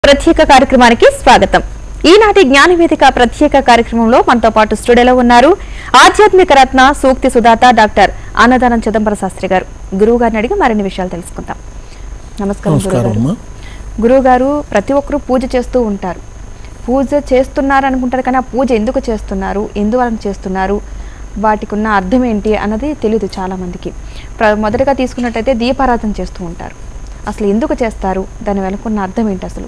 ప్రత్యేక కార్యక్రమానికి స్వాగతం ఈనాటి జ్ఞానవేదిక ప్రత్యేక కార్యక్రమంలో మనతో పాటు స్టూడియోలో ఉన్నారు ఆధ్యాత్మిక రత్న సూక్తి సుధాత డాక్టర్ అన్నదానం చిదంబర శాస్త్రి గారు గురువు గారిని అడిగి మరిన్ని విషయాలు తెలుసుకుందాం నమస్కారం నమస్కారం గురువు అమ్మా గురువు గారు ప్రతి ఒక్కరూ పూజ చేస్తూ ఉంటారు పూజ చేస్తున్నారు అనుకుంటారు కానీ ఆ పూజ ఎందుకు చేస్తున్నారు ఎందువలన చేస్తున్నారు వాటికి ఉన్న అర్థం ఏంటి అన్నది తెలియదు చాలా మందికి ప్ర- మొదటగా తీసుకున్నట్టయితే దీపారాధన చేస్తూ ఉంటారు అసలు ఎందుకు చేస్తారు దాని వెనుకున్న అర్థం ఏంటి అసలు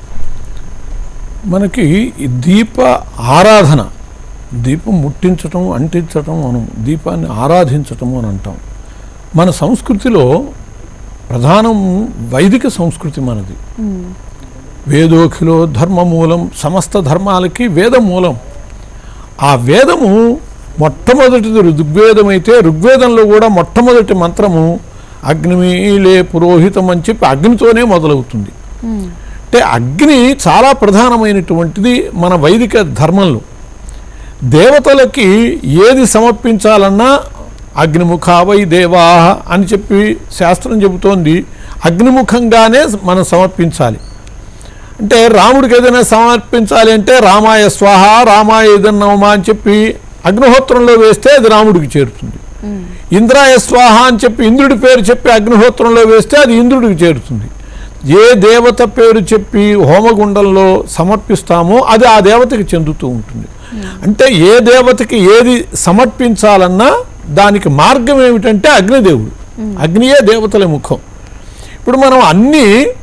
మనకి ఈ దీప ఆరాధన దీపం ముట్టించటం అంటించటం మనం దీపాన్ని ఆరాధించటం అని అంటాం మన సంస్కృతిలో ప్రధానం వైదిక సంస్కృతి మనది మ్మ్. వేదోఖిలో ధర్మమూలం సమస్త ధర్మాలకి వేదమూలం ఆ వేదము మొట్టమొదటిది ఋగ్వేదం అయితే ఋగ్వేదంలో కూడా మొట్టమొదటి మంత్రము అగ్నిమీలే పురోహితం అని చెప్పి అగ్నితోనే మొదలవుతుంది మ్మ్. అంటే అగ్ని చాలా ప్రధానమైనటువంటిది మన వైదిక ధర్మంలో దేవతలకి ఏది సమర్పించాలన్నా అగ్నిముఖావై దేవా అని చెప్పి శాస్త్రం చెబుతోంది అగ్నిముఖంగానే మనం సమర్పించాలి అంటే రాముడికి ఏదైనా సమర్పించాలి అంటే రామాయ స్వాహ రామాయ ఏదన్నమా అని చెప్పి అగ్నిహోత్రంలో వేస్తే అది రాముడికి చేరుతుంది మ్మ్. ఇంద్రాయ స్వాహ అని చెప్పి ఇంద్రుడి పేరు చెప్పి అగ్నిహోత్రంలో వేస్తే అది ఇంద్రుడికి చేరుతుంది ఏ దేవత పేరు చెప్పి హోమగుండంలో సమర్పిస్తామో అది ఆ దేవతకి చెందుతూ ఉంటుంది అంటే ఏ దేవతకి ఏది సమర్పించాలన్నా దానికి మార్గం ఏమిటంటే అగ్నిదేవుడు అగ్నియే దేవతల ముఖం ఇప్పుడు మనం అన్నీ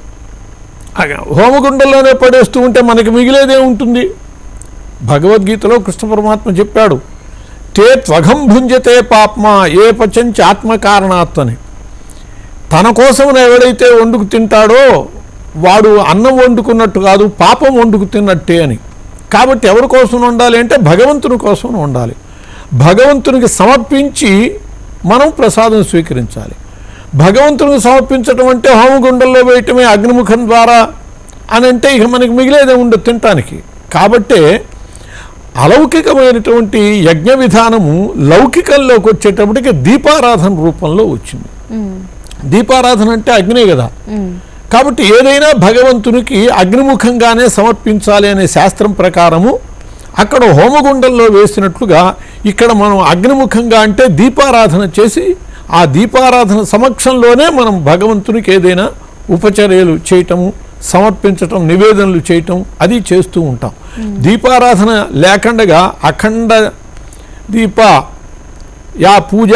అగ- హోమగుండంలోనే పడేస్తూ ఉంటే మనకి మిగిలేదే ఉంటుంది భగవద్గీతలో కృష్ణ పరమాత్మ చెప్పాడు తే త్వఘం భుంజతే పాప్మా ఏ పచంచి ఆత్మకారణాత్ అని తన కోసం ఎవడైతే వండుకు తింటాడో వాడు అన్నం వండుకున్నట్టు కాదు పాపం వండుకు తిన్నట్టే అని కాబట్టి ఎవరి కోసం వండాలి అంటే భగవంతుని కోసం వండాలి భగవంతునికి సమర్పించి మనం ప్రసాదం స్వీకరించాలి భగవంతునికి సమర్పించడం అంటే హోమగుండంలో వేయటమే అగ్నిముఖం ద్వారా అని అంటే ఇక మనకి మిగిలేదే ఉండదు తినటానికి కాబట్టే అలౌకికమైనటువంటి యజ్ఞ విధానము లౌకికంలోకి వచ్చేటప్పటికి దీపారాధన రూపంలో వచ్చింది మ్మ్. దీపారాధన అంటే అగ్నే కదా మ్మ్. కాబట్టి ఏదైనా భగవంతునికి అగ్నిముఖంగానే సమర్పించాలి అనే శాస్త్రం ప్రకారము అక్కడ హోమగుండంలో వేసినట్లుగా ఇక్కడ మనం అగ్నిముఖంగా అంటే దీపారాధన చేసి ఆ దీపారాధన సమక్షంలోనే మనం భగవంతునికి ఏదైనా ఉపచర్యలు చేయటము సమర్పించటం నివేదనలు చేయటం అది చేస్తూ ఉంటాం దీపారాధన లేకుండా అఖండ దీప యా పూజ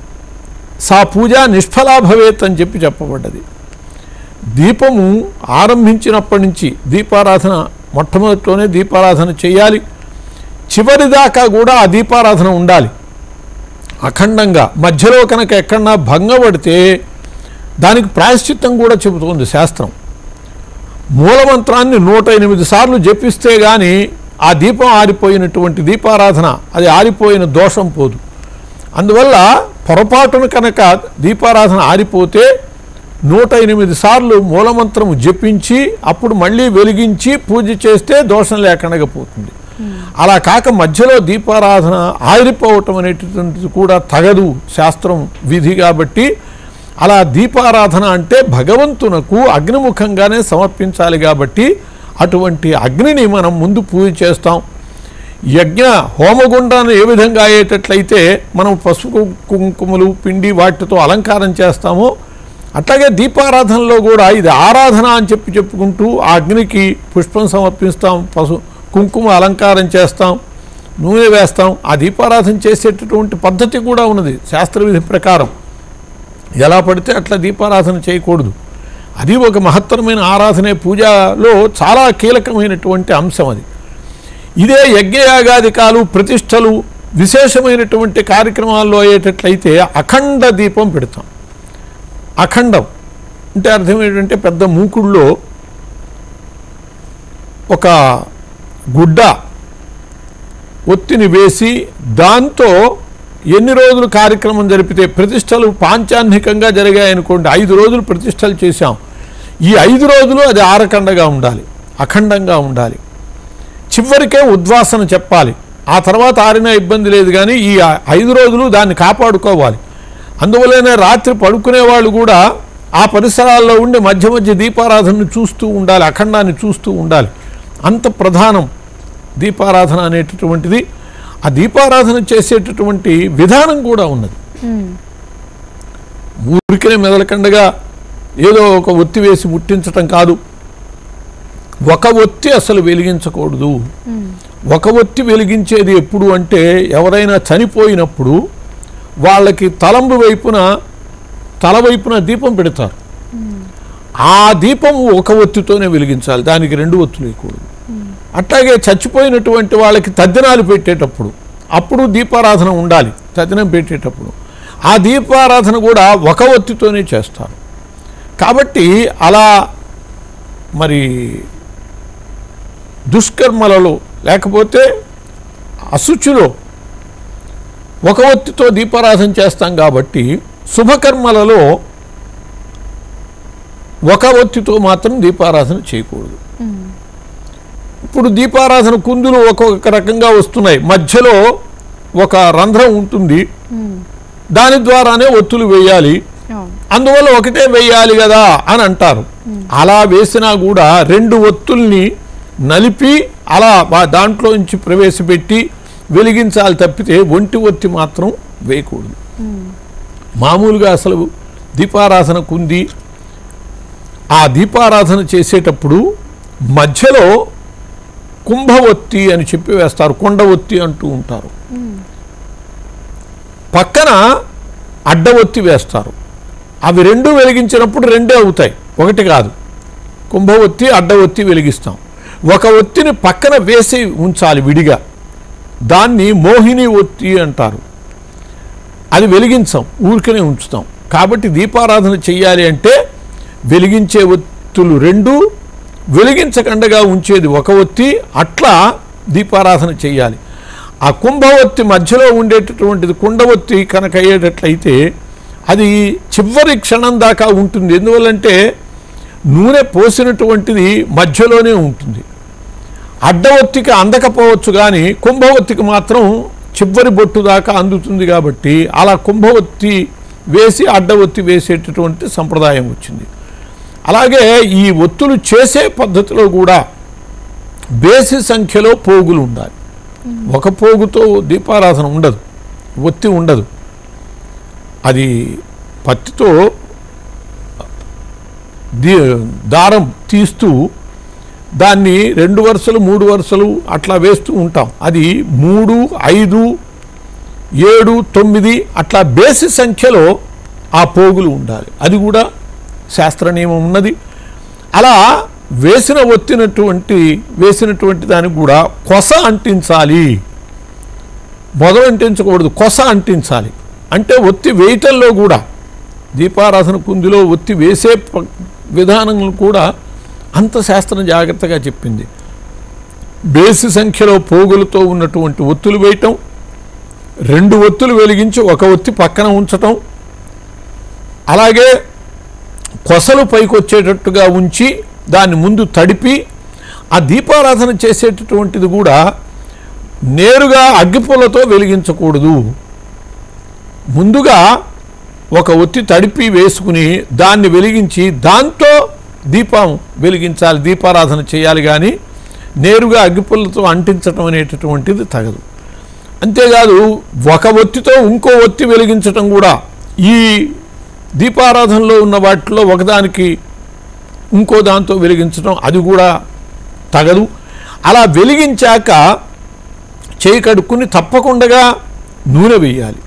సా పూజ నిష్ఫలా భవేత్ అని చెప్పి చెప్పబడ్డది దీపము ఆరంభించినప్పటి నుంచి దీపారాధన మొట్టమొదటిలోనే దీపారాధన చేయాలి చివరిదాకా కూడా ఆ దీపారాధన ఉండాలి అఖండంగా మధ్యలో కనుక ఎక్కడన్నా భంగపడితే దానికి ప్రాయశ్చిత్తం కూడా చెబుతోంది శాస్త్రం మూలమంత్రాన్ని నూట ఎనిమిది సార్లు జపిస్తే గాని ఆ దీపం ఆరిపోయినటువంటి దీపారాధన అది ఆరిపోయిన దోషం పోదు అందువల్ల పొరపాటున కనుక దీపారాధన ఆరిపోతే నూట ఎనిమిది సార్లు మూలమంత్రము జపించి అప్పుడు మళ్ళీ వెలిగించి పూజ చేస్తే దోషం లేకుండా పోతుంది అలా కాక మధ్యలో దీపారాధన ఆరిపోవటం అనేటటువంటిది కూడా తగదు శాస్త్రం విధి కాబట్టి అలా దీపారాధన అంటే భగవంతునకు అగ్నిముఖంగానే సమర్పించాలి కాబట్టి అటువంటి అగ్నిని మనం ముందు పూజ చేస్తాం యజ్ఞ హోమగుండాన్ని ఏ విధంగా అయ్యేటట్లయితే మనం పసుపు కుంకుమలు పిండి వాటితో అలంకారం చేస్తామో అట్లాగే దీపారాధనలో కూడా ఇది ఆరాధన అని చెప్పి చెప్పుకుంటూ ఆ అగ్నికి పుష్పం సమర్పిస్తాం పసు కుంకుమ అలంకారం చేస్తాం నూనె వేస్తాం ఆ దీపారాధన చేసేటటువంటి పద్ధతి కూడా ఉన్నది శాస్త్రవిధి ప్రకారం ఎలా పడితే అట్లా దీపారాధన చేయకూడదు అది ఒక మహత్తరమైన ఆరాధనే పూజలో చాలా కీలకమైనటువంటి అంశం అది ఇదే యజ్ఞయాగాదికాలు ప్రతిష్టలు విశేషమైనటువంటి కార్యక్రమాల్లో అయ్యేటట్లయితే అఖండ దీపం పెడతాం అఖండం అంటే అర్థం ఏంటంటే పెద్ద మూకుడులో ఒక గుడ్డ ఒత్తిని వేసి దాంతో ఎన్ని రోజులు కార్యక్రమం జరిపితే ప్రతిష్టలు పాంచాన్నికంగా జరిగాయనుకోండి ఐదు రోజులు ప్రతిష్టలు చేశాం ఈ ఐదు రోజులు అది ఆరకండగా ఉండాలి అఖండంగా ఉండాలి చివరికే ఉద్వాసన చెప్పాలి ఆ తర్వాత ఆరినా ఇబ్బంది లేదు కానీ ఈ ఐదు రోజులు దాన్ని కాపాడుకోవాలి అందువల్లనే రాత్రి పడుకునే వాళ్ళు కూడా ఆ పరిసరాల్లో ఉండి మధ్య మధ్య దీపారాధనను చూస్తూ ఉండాలి అఖండాన్ని చూస్తూ ఉండాలి అంత ప్రధానం దీపారాధన అనేటటువంటిది ఆ దీపారాధన చేసేటటువంటి విధానం కూడా ఉన్నది ఉమ్, ఊరికనే మెదలకండగా ఏదో ఒక ఒత్తి వేసి ముట్టించటం కాదు ఒక ఒత్తి అసలు వెలిగించకూడదు ఉమ్, ఒక ఒత్తి వెలిగించేది ఎప్పుడు అంటే ఎవరైనా చనిపోయినప్పుడు వాళ్ళకి తలంబు వైపున తల వైపున దీపం పెడతారు ఆ దీపం ఒక ఒత్తితోనే వెలిగించాలి దానికి రెండు ఒత్తులు వేయకూడదు అట్లాగే చచ్చిపోయినటువంటి వాళ్ళకి తద్దినాలు పెట్టేటప్పుడు అప్పుడు దీపారాధన ఉండాలి తద్దినం పెట్టేటప్పుడు ఆ దీపారాధన కూడా ఒక ఒత్తితోనే చేస్తారు కాబట్టి అలా మరి దుష్కర్మలలో లేకపోతే అశుచిలో ఒక ఒత్తితో దీపారాధన చేస్తాం కాబట్టి శుభకర్మలలో ఒక ఒత్తితో మాత్రం దీపారాధన చేయకూడదు ఉమ్, ఇప్పుడు దీపారాధన కుందులు ఒక్కొక్క రకంగా వస్తున్నాయి మధ్యలో ఒక రంధ్రం ఉంటుంది ఉమ్, దాని ద్వారానే ఒత్తులు వేయాలి అవును అందువల్ల ఒకటే వేయాలి కదా అని అంటారు అలా వేసినా కూడా రెండు ఒత్తుల్ని నలిపి అలా వా- దాంట్లో నుంచి ప్రవేశపెట్టి వెలిగించాలి తప్పితే ఒంటి ఒత్తి మాత్రం వేయకూడదు ఉమ్, మామూలుగా అసలు దీపారాధన కుంది ఆ దీపారాధన చేసేటప్పుడు మధ్యలో కుంభ ఒత్తి అని చెప్పి వేస్తారు కొండ ఒత్తి అంటూ ఉంటారు ఉమ్, పక్కన అడ్డ ఒత్తి వేస్తారు అవి రెండు వెలిగించినప్పుడు రెండే అవుతాయి ఒకటి కాదు కుంభ ఒత్తి అడ్డ ఒత్తి వెలిగిస్తాం ఒక ఒత్తిని పక్కన వేసి ఉంచాలి విడిగా దాన్ని మోహిని ఒత్తి అంటారు అది వెలిగించాం ఊరికనే ఉంచుతాం కాబట్టి దీపారాధన చెయ్యాలి అంటే వెలిగించే ఒత్తులు రెండు వెలిగించకుండగా ఉంచేది ఒక ఒత్తి అట్లా దీపారాధన చెయ్యాలి ఆ కుంభవత్తి మధ్యలో ఉండేటటువంటిది కుండవత్తి కనుక అయ్యేటట్లయితే అది చివరి క్షణం దాకా ఉంటుంది ఎందువల్లంటే నూనె పోసినటువంటిది మధ్యలోనే ఉంటుంది అడ్డవత్తికి అందకపోవచ్చు కానీ కుంభవత్తికి మాత్రం చివరి బొట్టు దాకా అందుతుంది కాబట్టి అలా కుంభవత్తి వేసి అడ్డవత్తి వేసేటటువంటి సంప్రదాయం వచ్చింది అలాగే ఈ ఒత్తులు చేసే పద్ధతిలో కూడా బేసి సంఖ్యలో పోగులు ఉండాలి ఒక పోగుతో దీపారాధన ఉండదు ఒత్తి ఉండదు అది పత్తితో దీ దారం తీస్తూ దాన్ని రెండు వరుసలు మూడు వరుసలు అట్లా వేస్తూ ఉంటాం అది మూడు ఐదు ఏడు తొమ్మిది అట్లా బేసి సంఖ్యలో ఆ పోగులు ఉండాలి అది కూడా శాస్త్ర నియమం ఉన్నది అలా వేసిన ఒత్తినటువంటి వేసినటువంటి దానికి కూడా కొస అంటించాలి మొదలు అంటించకూడదు కొస అంటించాలి అంటే ఒత్తి వేయటంలో కూడా దీపారాధన కుందిలో ఒత్తి వేసే ప- విధానం కూడా అంత శాస్త్రం జాగ్రత్తగా చెప్పింది బేసి సంఖ్యలో పోగులతో ఉన్నటువంటి ఒత్తులు వేయటం రెండు ఒత్తులు వెలిగించి ఒక ఒత్తి పక్కన ఉంచటం అలాగే కొసలు పైకి వచ్చేటట్టుగా ఉంచి దాన్ని ముందు తడిపి ఆ దీపారాధన చేసేటటువంటిది కూడా నేరుగా అగ్గిపుల్లతో వెలిగించకూడదు ముందుగా ఒక ఒత్తి తడిపి వేసుకుని దాన్ని వెలిగించి దాంతో దీపం వెలిగించాలి దీపారాధన చేయాలి కానీ నేరుగా అగ్గిపుల్లతో అంటించటం అనేటటువంటిది తగదు అంతేకాదు ఒక ఒత్తితో ఇంకో ఒత్తి వెలిగించటం కూడా ఈ దీపారాధనలో ఉన్న వాటిలో ఒకదానికి ఇంకో దాంతో వెలిగించడం అది కూడా తగదు అలా వెలిగించాక చేయి కడుక్కుని తప్పకుండా నూనె వేయాలి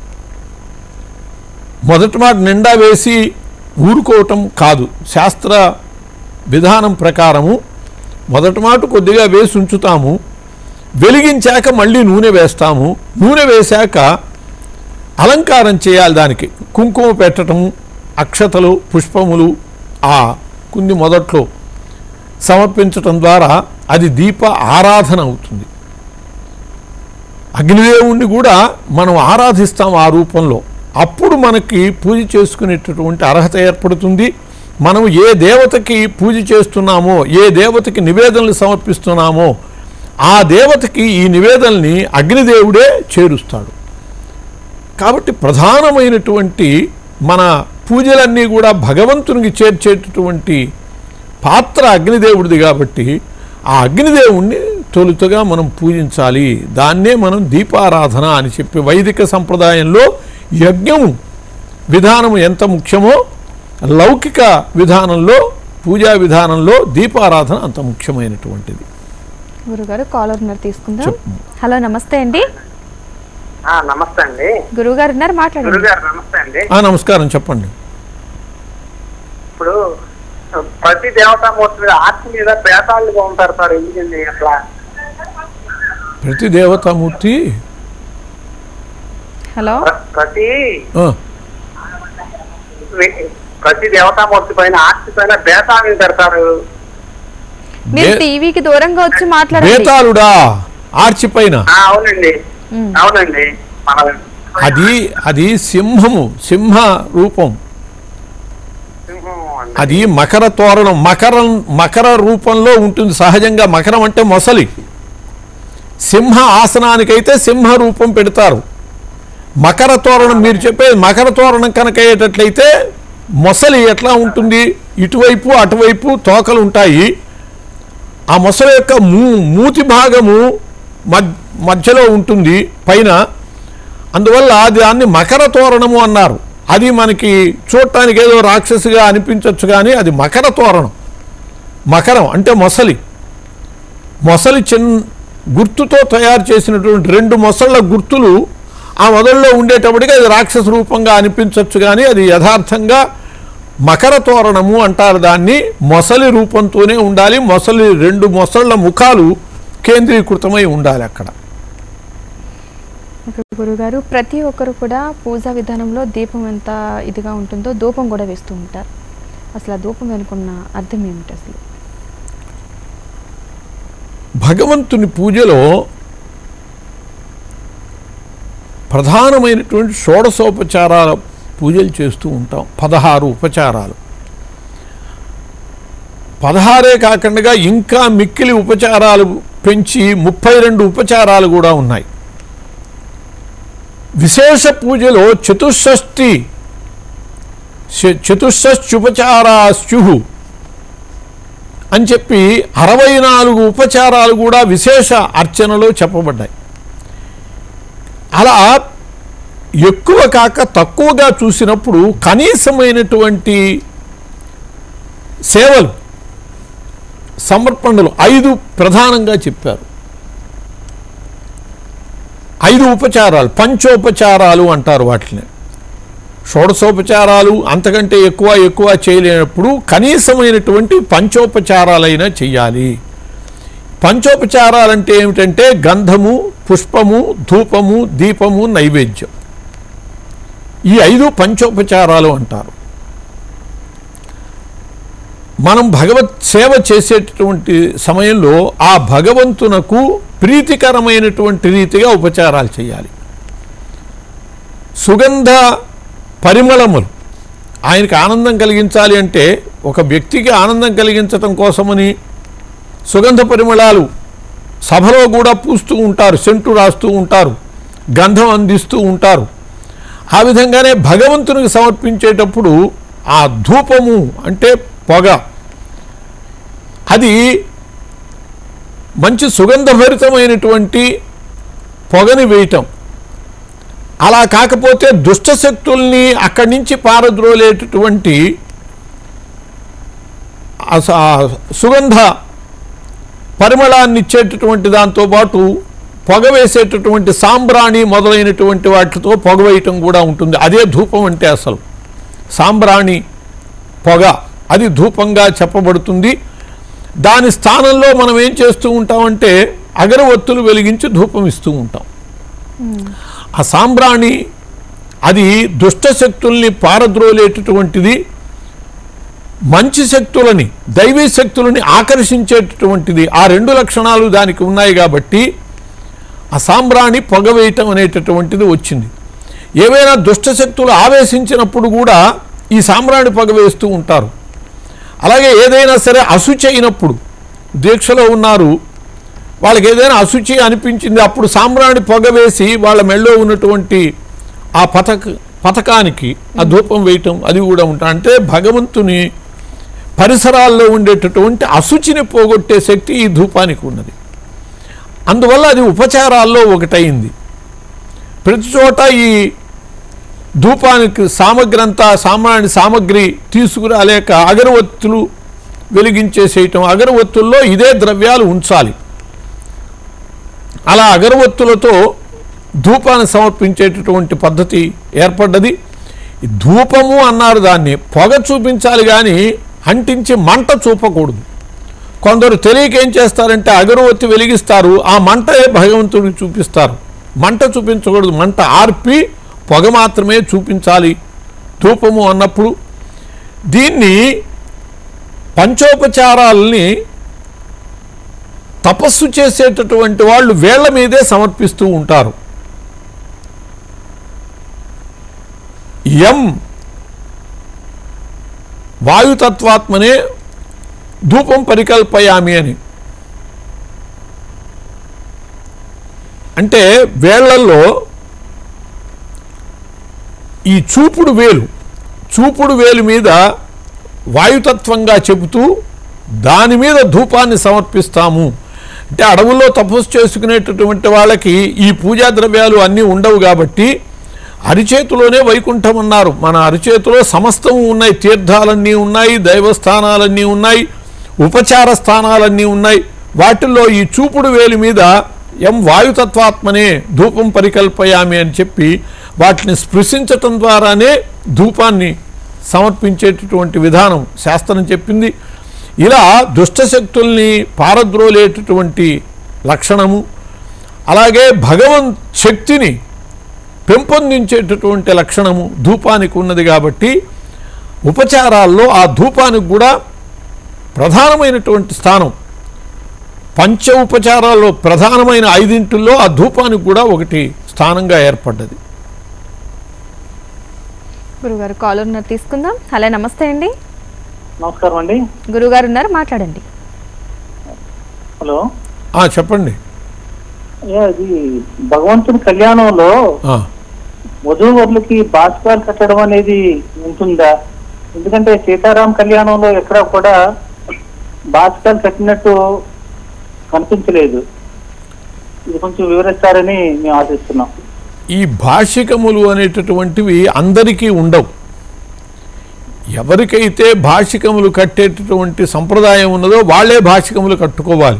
మొదటి మాట నిండా వేసి ఊరుకోవటం కాదు శాస్త్ర విధానం ప్రకారము మొదటి మాట కొద్దిగా వేసి ఉంచుతాము వెలిగించాక మళ్ళీ నూనె వేస్తాము నూనె వేశాక అలంకారం చేయాలి దానికి కుంకుమ పెట్టటము అక్షతలు పుష్పములు ఆ కుంది మొదట్లో సమర్పించటం ద్వారా అది దీప ఆరాధన అవుతుంది అగ్నిదేవుణ్ణి కూడా మనం ఆరాధిస్తాం ఆ రూపంలో అప్పుడు మనకి పూజ చేసుకునేటటువంటి అర్హత ఏర్పడుతుంది మనం ఏ దేవతకి పూజ చేస్తున్నామో ఏ దేవతకి నివేదనలు సమర్పిస్తున్నామో ఆ దేవతకి ఈ నివేదనల్ని అగ్నిదేవుడే చేరుస్తాడు కాబట్టి ప్రధానమైనటువంటి మన పూజలన్నీ కూడా భగవంతునికి చేర్చేటటువంటి పాత్ర అగ్నిదేవుడిది కాబట్టి ఆ అగ్నిదేవుణ్ణి తొలుతగా మనం పూజించాలి దాన్నే మనం దీపారాధన అని చెప్పి వైదిక సంప్రదాయంలో యజ్ఞం విధానం ఎంత ముఖ్యమో లౌకిక విధానంలో పూజా విధానంలో దీపారాధన అంత ముఖ్యమైనటువంటిది గురుగారు కాలర్ ఉన్నారు తీసుకుందాం చెప్పు. హలో నమస్తే అండి ఆ, నమస్తే అండి గురుగారు ఉన్నారు మాట్లాడండి గురుగారు నమస్తే అండి ఆ నమస్కారం చెప్పండి ఇప్పుడు ప్రతి దేవతామూర్తి మీద ఆత్మ మీద పేతాళ్ళుగా ఉంటారు సార్ ఎందుకండి అట్లా ప్రతి దేవతామూర్తి హలో ప్ర- ప్రతి ఆ, వి- ప్రతి దేవతామూర్తి పైన ఆస్తి పైన బేతాళుని పెడతారు మీరు బే- టీవీకి దూరంగా వచ్చి మాట్లాడండి బేతాళుడా ఆర్చి పైన ఆ, అవునండి ఉమ్. అవునండి మన అది అది సింహము సింహ రూపం సింహం అండి. అది మకర తోరణం మకరం మకర రూపంలో ఉంటుంది సహజంగా మకరం అంటే మొసలి సింహ ఆసనానికైతే సింహ రూపం పెడతారు మకర తోరణం మీరు చెప్పేది మకర తోరణం కనుక అయ్యేటట్లయితే మొసలి ఎట్లా ఉంటుంది ఇటువైపు అటువైపు తోకలు ఉంటాయి ఆ మొసలి యొక్క మూ మూతి భాగము మద్- మధ్యలో ఉంటుంది పైన అందువల్ల దాన్ని మకర తోరణము అన్నారు అది మనకి చూడటానికి ఏదో రాక్షసిగా అనిపించవచ్చు కానీ అది మకర తోరణం మకరం అంటే మొసలి మొసలి చిన్న గుర్తుతో తయారు చేసినటువంటి రెండు మొసళ్ళ గుర్తులు ఆ మొదల్లో ఉండేటప్పటికి అది రాక్షస రూపంగా అనిపించవచ్చు కానీ అది యథార్థంగా మకర తోరణము అంటారు దాన్ని మొసలి రూపంతోనే ఉండాలి మొసలి రెండు మొసళ్ళ ముఖాలు కేంద్రీకృతమై ఉండాలి అక్కడ ఇక గురుగారు ప్రతి ఒక్కరు కూడా పూజా విధానంలో దీపం ఎంత ఇదిగా ఉంటుందో ధూపం కూడా వేస్తూ ఉంటారు అసలు ఆ ధూపం వెనుకున్న అర్థం ఏమిటి అసలు భగవంతుని పూజలో ప్రధానమైనటువంటి షోడశోపచారాల పూజలు చేస్తూ ఉంటాం పదహారు ఉపచారాలు పదహారే కాకుండా ఇంకా మిక్కిలి ఉపచారాలు పెంచి ముప్పై రెండు ఉపచారాలు కూడా ఉన్నాయి విశేష పూజలో చతుషష్ఠి చ- చతుషష్ట్యుపచారాశ్చు అని చెప్పి అరవై నాలుగు ఉపచారాలు కూడా విశేష అర్చనలో చెప్పబడ్డాయి అలా ఎక్కువ కాక తక్కువగా చూసినప్పుడు కనీసమైనటువంటి సేవలు సమర్పణలు ఐదు ప్రధానంగా చెప్పారు ఐదు ఉపచారాలు పంచోపచారాలు అంటారు వాటిని షోడశోపచారాలు అంతకంటే ఎక్కువ ఎక్కువ చేయలేనప్పుడు కనీసమైనటువంటి పంచోపచారాలైనా చెయ్యాలి పంచోపచారాలంటే ఏమిటంటే గంధము పుష్పము ధూపము దీపము నైవేద్యం ఈ ఐదు పంచోపచారాలు అంటారు మనం భగవత్ సేవ చేసేటటువంటి సమయంలో ఆ భగవంతునకు ప్రీతికరమైనటువంటి రీతిగా ఉపచారాలు చేయాలి సుగంధ పరిమళములు ఆయనకి ఆనందం కలిగించాలి అంటే ఒక వ్యక్తికి ఆనందం కలిగించటం కోసమని సుగంధ పరిమళాలు సభలో కూడా పూస్తూ ఉంటారు సెంటు రాస్తూ ఉంటారు గంధం అందిస్తూ ఉంటారు ఆ విధంగానే భగవంతునికి సమర్పించేటప్పుడు ఆ ధూపము అంటే పొగ అది మంచి సుగంధభరితమైనటువంటి పొగని వేయటం అలా కాకపోతే దుష్టశక్తుల్ని అక్కడి నుంచి పారద్రోలేటటువంటి ఆ స- ఆ సుగంధ పరిమళాన్ని ఇచ్చేటటువంటి దాంతోపాటు పొగ వేసేటటువంటి సాంబ్రాణి మొదలైనటువంటి వాటితో పొగ వేయటం కూడా ఉంటుంది అదే ధూపం అంటే అసలు సాంబ్రాణి పొగ అది ధూపంగా చెప్పబడుతుంది దాని స్థానంలో మనం ఏం చేస్తూ ఉంటామంటే అగరవత్తులు వెలిగించి ధూపం ఇస్తూ ఉంటాం ఆ సాంబ్రాణి అది దుష్ట శక్తుల్ని పారద్రోలేటటువంటిది మంచి శక్తులని దైవీ శక్తులని ఆకర్షించేటటువంటిది ఆ రెండు లక్షణాలు దానికి ఉన్నాయి కాబట్టి ఆ సాంబ్రాణి పొగ వేయటం అనేటటువంటిది వచ్చింది ఏవైనా దుష్ట శక్తులు ఆవేశించినప్పుడు కూడా ఈ సాంబ్రాణి పొగ వేస్తూ ఉంటారు అలాగే ఏదైనా సరే అశుచి అయినప్పుడు దీక్షలో ఉన్నారు వాళ్ళకి ఏదైనా అశుచి అనిపించింది అప్పుడు సాంబ్రాణి పొగ వేసి వాళ్ళ మెళ్ళో ఉన్నటువంటి ఆ పతక పథకానికి ఆ ధూపం వేయటం అది కూడా ఉంటా అంటే భగవంతుని పరిసరాల్లో ఉండేటటువంటి అశుచిని పోగొట్టే శక్తి ఈ ధూపానికి ఉన్నది అందువల్ల అది ఉపచారాల్లో ఒకటైంది ప్రతి చోట ఈ ధూపానికి సామగ్రి అంతా సామాన్య సామగ్రి తీసుకురాలేక అగరవత్తులు వెలిగించేసేయటం అగరవత్తుల్లో ఇదే ద్రవ్యాలు ఉంచాలి అలా అగరవత్తులతో ధూపాన్ని సమర్పించేటటువంటి పద్ధతి ఏర్పడ్డది ఈ ధూపము అన్నారు దాన్ని పొగ చూపించాలి కానీ అంటించి మంట చూపకూడదు కొందరు తెలియక ఏం చేస్తారంటే అగరవత్తి వెలిగిస్తారు ఆ మంటే భగవంతుడికి చూపిస్తారు మంట చూపించకూడదు మంట ఆర్పి పొగ మాత్రమే చూపించాలి ధూపము అన్నప్పుడు దీన్ని పంచోపచారాలని తపస్సు చేసేటటువంటి వాళ్ళు వేళ్ల మీదే సమర్పిస్తూ ఉంటారు ఎం వాయుతత్వాత్మనే ధూపం పరికల్పయామి అని అంటే వేళ్లలో ఈ చూపుడు వేలు చూపుడు వేలు మీద వాయుతత్వంగా చెబుతూ దాని మీద ధూపాన్ని సమర్పిస్తాము అంటే అడవుల్లో తపస్సు చేసుకునేటటువంటి వాళ్ళకి ఈ పూజా ద్రవ్యాలు అన్నీ ఉండవు కాబట్టి అరిచేతిలోనే వైకుంఠం అన్నారు మన అరిచేతిలో సమస్తము ఉన్నాయి తీర్థాలన్నీ ఉన్నాయి దైవస్థానాలన్నీ ఉన్నాయి ఉపచార స్థానాలన్నీ ఉన్నాయి వాటిల్లో ఈ చూపుడు వేలు మీద ఎం వాయుతత్వాత్మనే ధూపం పరికల్పయామి అని చెప్పి వాటిని స్పృశించటం ద్వారానే ధూపాన్ని సమర్పించేటటువంటి విధానం శాస్త్రం చెప్పింది ఇలా దుష్టశక్తుల్ని పారద్రోలేటటువంటి లక్షణము అలాగే భగవన్ శక్తిని పెంపొందించేటటువంటి లక్షణము ధూపానికి ఉన్నది కాబట్టి ఉపచారాల్లో ఆ ధూపానికి కూడా ప్రధానమైనటువంటి స్థానం పంచ ఉపచారాల్లో ప్రధానమైన ఐదింటిల్లో ఆ ధూపానికి కూడా ఒకటి స్థానంగా ఏర్పడ్డది గురుగారు కాల్ ఉన్నారు తీసుకుందాం హలో నమస్తే అండి నమస్కారం అండి గురుగారు ఉన్నారు మాట్లాడండి హలో ఆ, చెప్పండి ఏ, అది భగవంతుని కళ్యాణంలో ఆ, వధూవరులకి బాస్కాలు కట్టడం అనేది ఉంటుందా ఎందుకంటే సీతారాం కళ్యాణంలో ఎక్కడ కూడా బాస్కాలు కట్టినట్టు కనిపించలేదు ఇది కొంచెం వివరిస్తారని మేము ఆశిస్తున్నాం ఈ భాషికములు అనేటటువంటివి అందరికీ ఉండవు ఎవరికైతే భాషికములు కట్టేటటువంటి సంప్రదాయం ఉన్నదో వాళ్ళే భాషికములు కట్టుకోవాలి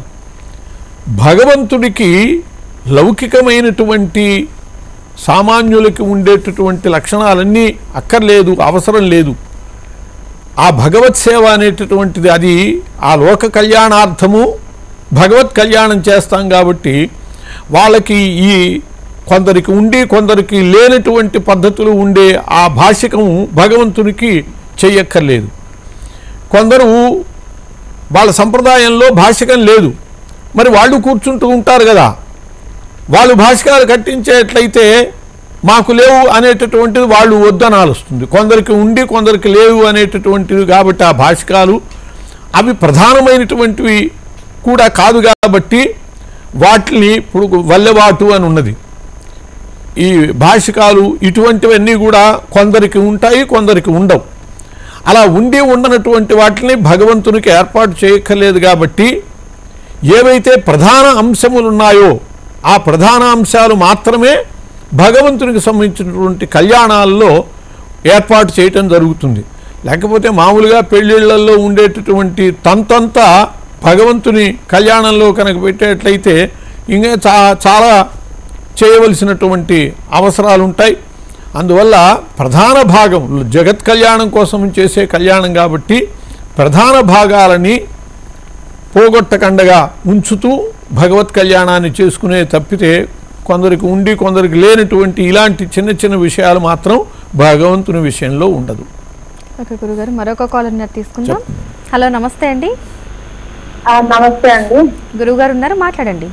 భగవంతుడికి లౌకికమైనటువంటి సామాన్యులకి ఉండేటటువంటి లక్షణాలన్నీ అక్కర్లేదు అవసరం లేదు ఆ భగవత్ సేవ అనేటటువంటిది అది ఆ లోక కళ్యాణార్థము భగవత్ కళ్యాణం చేస్తాం కాబట్టి వాళ్ళకి ఈ కొందరికి ఉండి కొందరికి లేనటువంటి పద్ధతులు ఉండే ఆ భాషికము భగవంతునికి చెయ్యక్కర్లేదు కొందరు వాళ్ళ సంప్రదాయంలో భాషికం లేదు మరి వాళ్ళు కూర్చుంటూ ఉంటారు కదా వాళ్ళు భాషకాలు కట్టించేట్లయితే మాకు లేవు అనేటటువంటిది వాళ్ళు వద్దనాలు వస్తుంది కొందరికి ఉండి కొందరికి లేవు అనేటటువంటివి కాబట్టి ఆ భాషకాలు అవి ప్రధానమైనటువంటివి కూడా కాదు కాబట్టి వాటిని ఇప్పుడు వల్లెవాటు అని ఉన్నది ఈ భాషకాలు ఇటువంటివన్నీ కూడా కొందరికి ఉంటాయి కొందరికి ఉండవు అలా ఉండి ఉండనటువంటి వాటిని భగవంతునికి ఏర్పాటు చేయక్కర్లేదు కాబట్టి ఏవైతే ప్రధాన అంశములు ఉన్నాయో ఆ ప్రధాన అంశాలు మాత్రమే భగవంతునికి సంబంధించినటువంటి కళ్యాణాల్లో ఏర్పాటు చేయటం జరుగుతుంది లేకపోతే మామూలుగా పెళ్ళిళ్ళల్లో ఉండేటటువంటి తంతంతా భగవంతుని కళ్యాణంలో కనుక పెట్టేట్లయితే ఇంకా చా చాలా చేయవలసినటువంటి అవసరాలు ఉంటాయి అందువల్ల ప్రధాన భాగం జగత్ కళ్యాణం కోసం చేసే కళ్యాణం కాబట్టి ప్రధాన భాగాలని పోగొట్టకండగా ఉంచుతూ భగవత్ కళ్యాణాన్ని చేసుకునే తప్పితే కొందరికి ఉండి కొందరికి లేనటువంటి ఇలాంటి చిన్న చిన్న విషయాలు మాత్రం భగవంతుని విషయంలో ఉండదు ఓకే గురుగారు మరొక కాల్ ఉన్నారు తీసుకుందాం హలో నమస్తే అండి ఆ, నమస్తే అండి గురుగారు ఉన్నారు మాట్లాడండి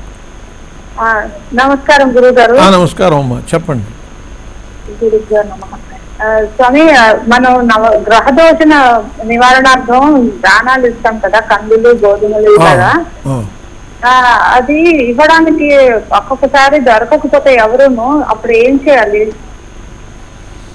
ఆ, నమస్కారం గురువు గారు ఆ, నమస్కారం అమ్మా చెప్పండి గురుగారు నమః. ఆ, స్వామి ఆ, మనం నవ గ్రహ దోషణ నివారణార్థం దానాలు ఇస్తాం కదా కందులు గోధుమలు ఆ, కదా ఆ. ఆ, అది ఇవ్వడానికి ఒక్కొక్కసారి దొరకకపోతే ఎవరును అప్పుడు ఏం చేయాలి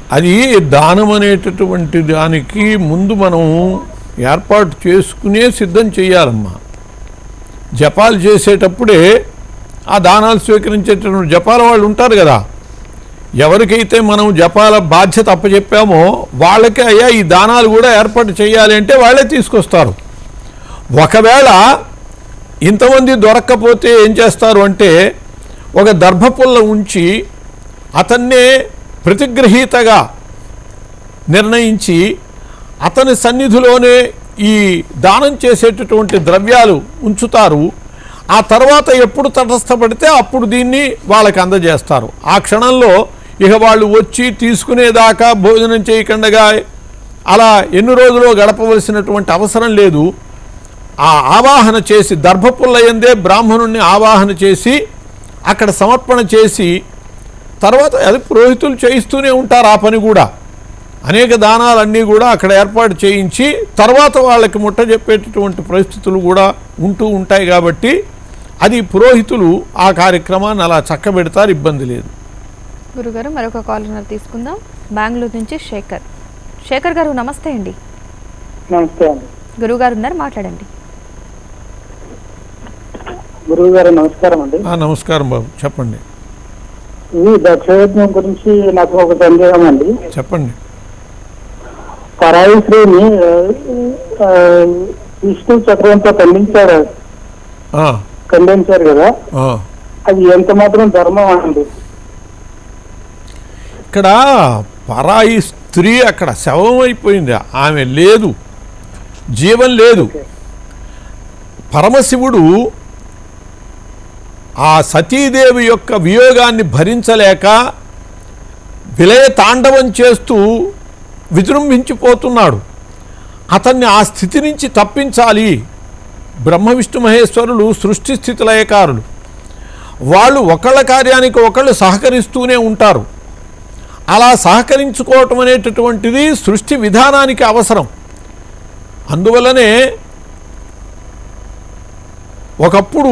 అది దానం అనేటటువంటి దానికి ముందు మనం ఏర్పాటు చేసుకునే సిద్ధం చేయాలమ్మా జపాలు చేసేటప్పుడే ఆ దానాలు స్వీకరించేటటువంటి జపాల వాళ్ళు ఉంటారు కదా ఎవరికైతే మనం జపాల బాధ్యత అప్పచెప్పామో వాళ్ళకే అయ్యా ఈ దానాలు కూడా ఏర్పాటు చేయాలి అంటే వాళ్ళే తీసుకొస్తారు ఒకవేళ ఇంతమంది దొరక్కపోతే ఏం చేస్తారు అంటే ఒక దర్భపుల్ల ఉంచి అతన్నే ప్రతిగ్రహీతగా నిర్ణయించి అతని సన్నిధిలోనే ఈ దానం చేసేటటువంటి ద్రవ్యాలు ఉంచుతారు ఆ తర్వాత ఎప్పుడు తటస్థపడితే అప్పుడు దీన్ని వాళ్ళకి అందజేస్తారు ఆ క్షణంలో ఇక వాళ్ళు వచ్చి తీసుకునేదాకా భోజనం చేయకుండా అలా ఎన్ని రోజులు గడపవలసినటువంటి అవసరం లేదు ఆ ఆవాహన చేసి దర్భపుల్లయందే బ్రాహ్మణుణ్ణి ఆవాహన చేసి అక్కడ సమర్పణ చేసి తర్వాత అది పురోహితులు చేయిస్తూనే ఉంటారు ఆ పని కూడా అనేక దానాలన్నీ కూడా అక్కడ ఏర్పాటు చేయించి తర్వాత వాళ్ళకి ముట్ట చెప్పేటటువంటి పరిస్థితులు కూడా ఉంటూ ఉంటాయి కాబట్టి అది పురోహితులు ఆ కార్యక్రమాన్ని అలా చక్కబెడతారు ఇబ్బంది లేదు గురుగారు మరొక కాలర్ తీసుకుందాం బెంగళూరు నుంచి శేఖర్ శేఖర్ గారు నమస్తే అండి నమస్తే అండి గురువుగారు ఉన్నారు మాట్లాడండి గురువు గారు నమస్కారం అండి ఆ, నమస్కారం బాబు చెప్పండి ఇది దక్షయజ్ఞం గురించి నాకు ఒక సందేహం అండి చెప్పండి పరాయి శ్రీని ఆ, విష్ణు చక్రంతో ఖండించారు ఆ, ఖండించారు కదా ఆ. అది ఎంత మాత్రం ధర్మం అండి ఇక్కడ పరాయి స్త్రీ అక్కడ శవం అయిపోయింది ఆమె లేదు జీవం లేదు పరమశివుడు ఆ సతీదేవి యొక్క వియోగాన్ని భరించలేక విలయ తాండవం చేస్తూ విజృంభించిపోతున్నాడు అతన్ని ఆ స్థితి నుంచి తప్పించాలి బ్రహ్మ విష్ణు మహేశ్వరులు సృష్టి స్థితి లయకారులు వాళ్ళు ఒకళ్ళ కార్యానికి ఒకళ్ళు సహకరిస్తూనే ఉంటారు అలా సహకరించుకోవటం అనేటటువంటిది సృష్టి విధానానికి అవసరం అందువల్లనే ఒకప్పుడు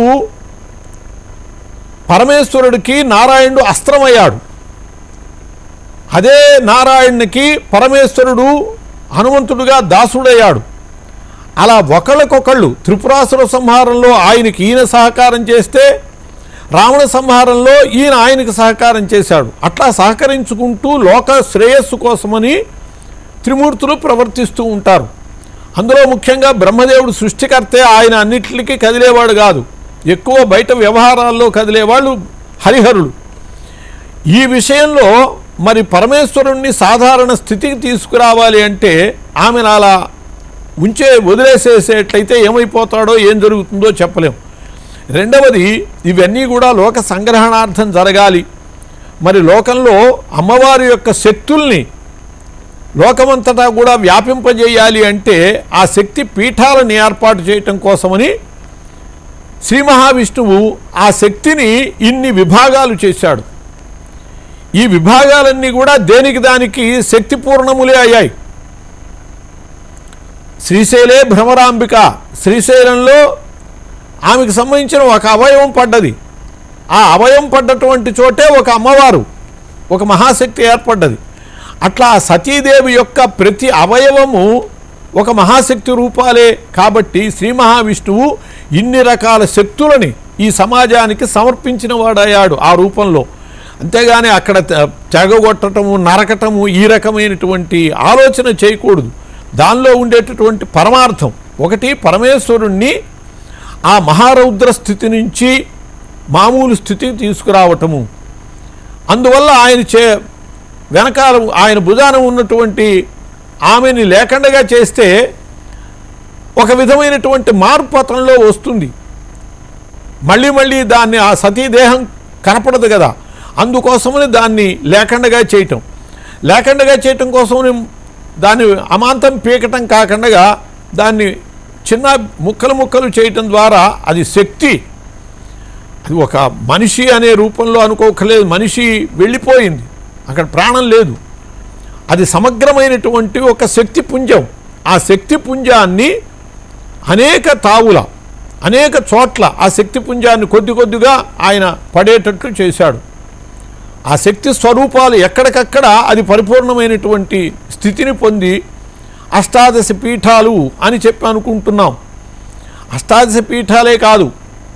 పరమేశ్వరుడికి నారాయణుడు అస్త్రమయ్యాడు అదే నారాయణునికి పరమేశ్వరుడు హనుమంతుడుగా దాసుడయ్యాడు అలా ఒకళ్ళకొకళ్ళు త్రిపురాసుర సంహారంలో ఆయనకి ఈయన సహకారం చేస్తే రావణ సంహారంలో ఈయన ఆయనకు సహకారం చేశాడు అట్లా సహకరించుకుంటూ లోక శ్రేయస్సు కోసమని త్రిమూర్తులు ప్రవర్తిస్తూ ఉంటారు అందులో ముఖ్యంగా బ్రహ్మదేవుడు సృష్టికర్తే ఆయన అన్నిటికీ కదిలేవాడు కాదు ఎక్కువ బయట వ్యవహారాల్లో కదిలేవాళ్ళు హరిహరులు ఈ విషయంలో మరి పరమేశ్వరుణ్ణి సాధారణ స్థితికి తీసుకురావాలి అంటే ఆమెను అలా ఉంచే వదిలేసేసేట్లయితే ఏమైపోతాడో ఏం జరుగుతుందో చెప్పలేం రెండవది ఇవన్నీ కూడా లోక సంగ్రహణార్థం జరగాలి మరి లోకంలో అమ్మవారి యొక్క శక్తుల్ని లోకమంతటా కూడా వ్యాపింపజేయాలి అంటే ఆ శక్తి పీఠాలను ఏర్పాటు చేయటం కోసమని శ్రీ మహావిష్ణువు ఆ శక్తిని ఇన్ని విభాగాలు చేశాడు ఈ విభాగాలన్నీ కూడా దేనికి దానికి శక్తి పూర్ణములే అయ్యాయి శ్రీశైలే భ్రమరాంబిక శ్రీశైలంలో ఆమెకు సంబంధించిన ఒక అవయవం పడ్డది ఆ అవయవం పడ్డటువంటి చోటే ఒక అమ్మవారు ఒక మహాశక్తి ఏర్పడ్డది అట్లా ఆ సతీదేవి యొక్క ప్రతి అవయవము ఒక మహాశక్తి రూపాలే కాబట్టి శ్రీ మహావిష్ణువు ఇన్ని రకాల శక్తులని ఈ సమాజానికి సమర్పించిన వాడయ్యాడు ఆ రూపంలో అంతేగాని అక్కడ తె- తెగగొట్టటము నరకటము ఈ రకమైనటువంటి ఆలోచన చేయకూడదు దానిలో ఉండేటటువంటి పరమార్థం ఒకటి పరమేశ్వరుణ్ణి ఆ మహారౌద్ర స్థితి నుంచి మామూలు స్థితికి తీసుకురావటము అందువల్ల ఆయన చే వెనకాల ఆయన భుజాన ఉన్నటువంటి ఆమెని లేకుండగా చేస్తే ఒక విధమైనటువంటి మార్పు అతనిలో వస్తుంది మళ్ళీ మళ్ళీ దాన్ని ఆ సతీదేహం కనపడదు కదా అందుకోసమని దాన్ని లేకుండగా చేయటం లేకుండగా చేయటం కోసమని దాన్ని అమాంతం పీకటం కాకుండా దాన్ని చిన్న ముక్కలు ముక్కలు చేయటం ద్వారా అది శక్తి అది ఒక మనిషి అనే రూపంలో అనుకోకలేదు మనిషి వెళ్ళిపోయింది అక్కడ ప్రాణం లేదు అది సమగ్రమైనటువంటి ఒక శక్తి పుంజం ఆ శక్తి పుంజాన్ని అనేక తావుల అనేక చోట్ల ఆ శక్తి పుంజాన్ని కొద్ది కొద్దిగా ఆయన పడేటట్లు చేశాడు ఆ శక్తి స్వరూపాలు ఎక్కడికక్కడ అది పరిపూర్ణమైనటువంటి స్థితిని పొంది అష్టాదశ పీఠాలు అని చెప్పి అనుకుంటున్నాం అష్టాదశ పీఠాలే కాదు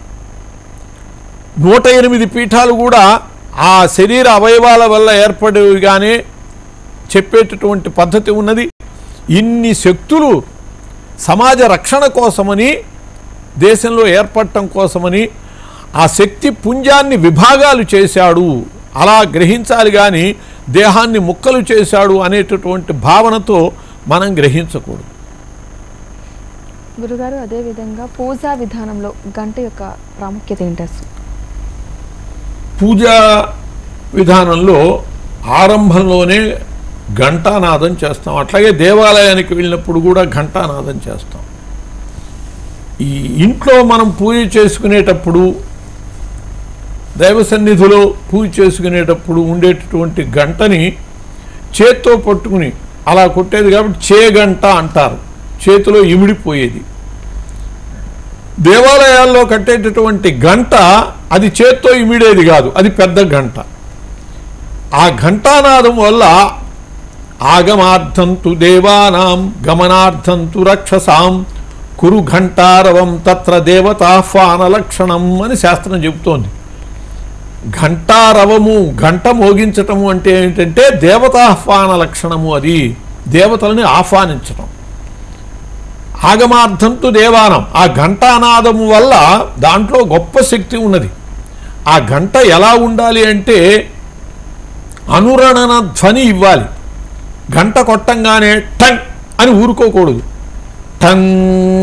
నూట ఎనిమిది పీఠాలు కూడా ఆ శరీర అవయవాల వల్ల ఏర్పడేవిగానే చెప్పేటటువంటి పద్ధతి ఉన్నది ఇన్ని శక్తులు సమాజ రక్షణ కోసమని దేశంలో ఏర్పడటం కోసమని ఆ శక్తి పుంజాన్ని విభాగాలు చేశాడు అలా గ్రహించాలి కానీ దేహాన్ని ముక్కలు చేశాడు అనేటటువంటి భావనతో మనం గ్రహించకూడదు గురుగారు అదేవిధంగా పూజా విధానంలో గంట యొక్క ప్రాముఖ్యత ఏంటి అసలు పూజా విధానంలో ఆరంభంలోనే ఘంటానాదం చేస్తాం అట్లాగే దేవాలయానికి వెళ్ళినప్పుడు కూడా ఘంటానాదం చేస్తాం ఈ ఇంట్లో మనం పూజ చేసుకునేటప్పుడు దైవ సన్నిధిలో పూజ చేసుకునేటప్పుడు ఉండేటటువంటి గంటని చేత్తో పట్టుకుని అలా కొట్టేది కాబట్టి చేగంట అంటారు చేతిలో ఇమిడిపోయేది దేవాలయాల్లో కట్టేటటువంటి గంట అది చేత్తో ఇమిడేది కాదు అది పెద్ద గంట ఆ ఘంటానాదం వల్ల ఆగమార్థంతు దేవానాం గమనార్థంతు రక్షసాం కురు ఘంటారవం తత్ర దేవతాహ్వాన లక్షణం అని శాస్త్రం చెబుతోంది ఘంటారవము గంట మోగించటము అంటే ఏంటంటే దేవతాహ్వాన లక్షణము అది దేవతలని ఆహ్వానించటం ఆగమార్థంతు దేవానం ఆ ఘంటానాదము వల్ల దాంట్లో గొప్ప శక్తి ఉన్నది ఆ గంట ఎలా ఉండాలి అంటే అనురణన ధ్వని ఇవ్వాలి గంట కొట్టంగానే టంగ్ అని ఊరుకోకూడదు టంగ్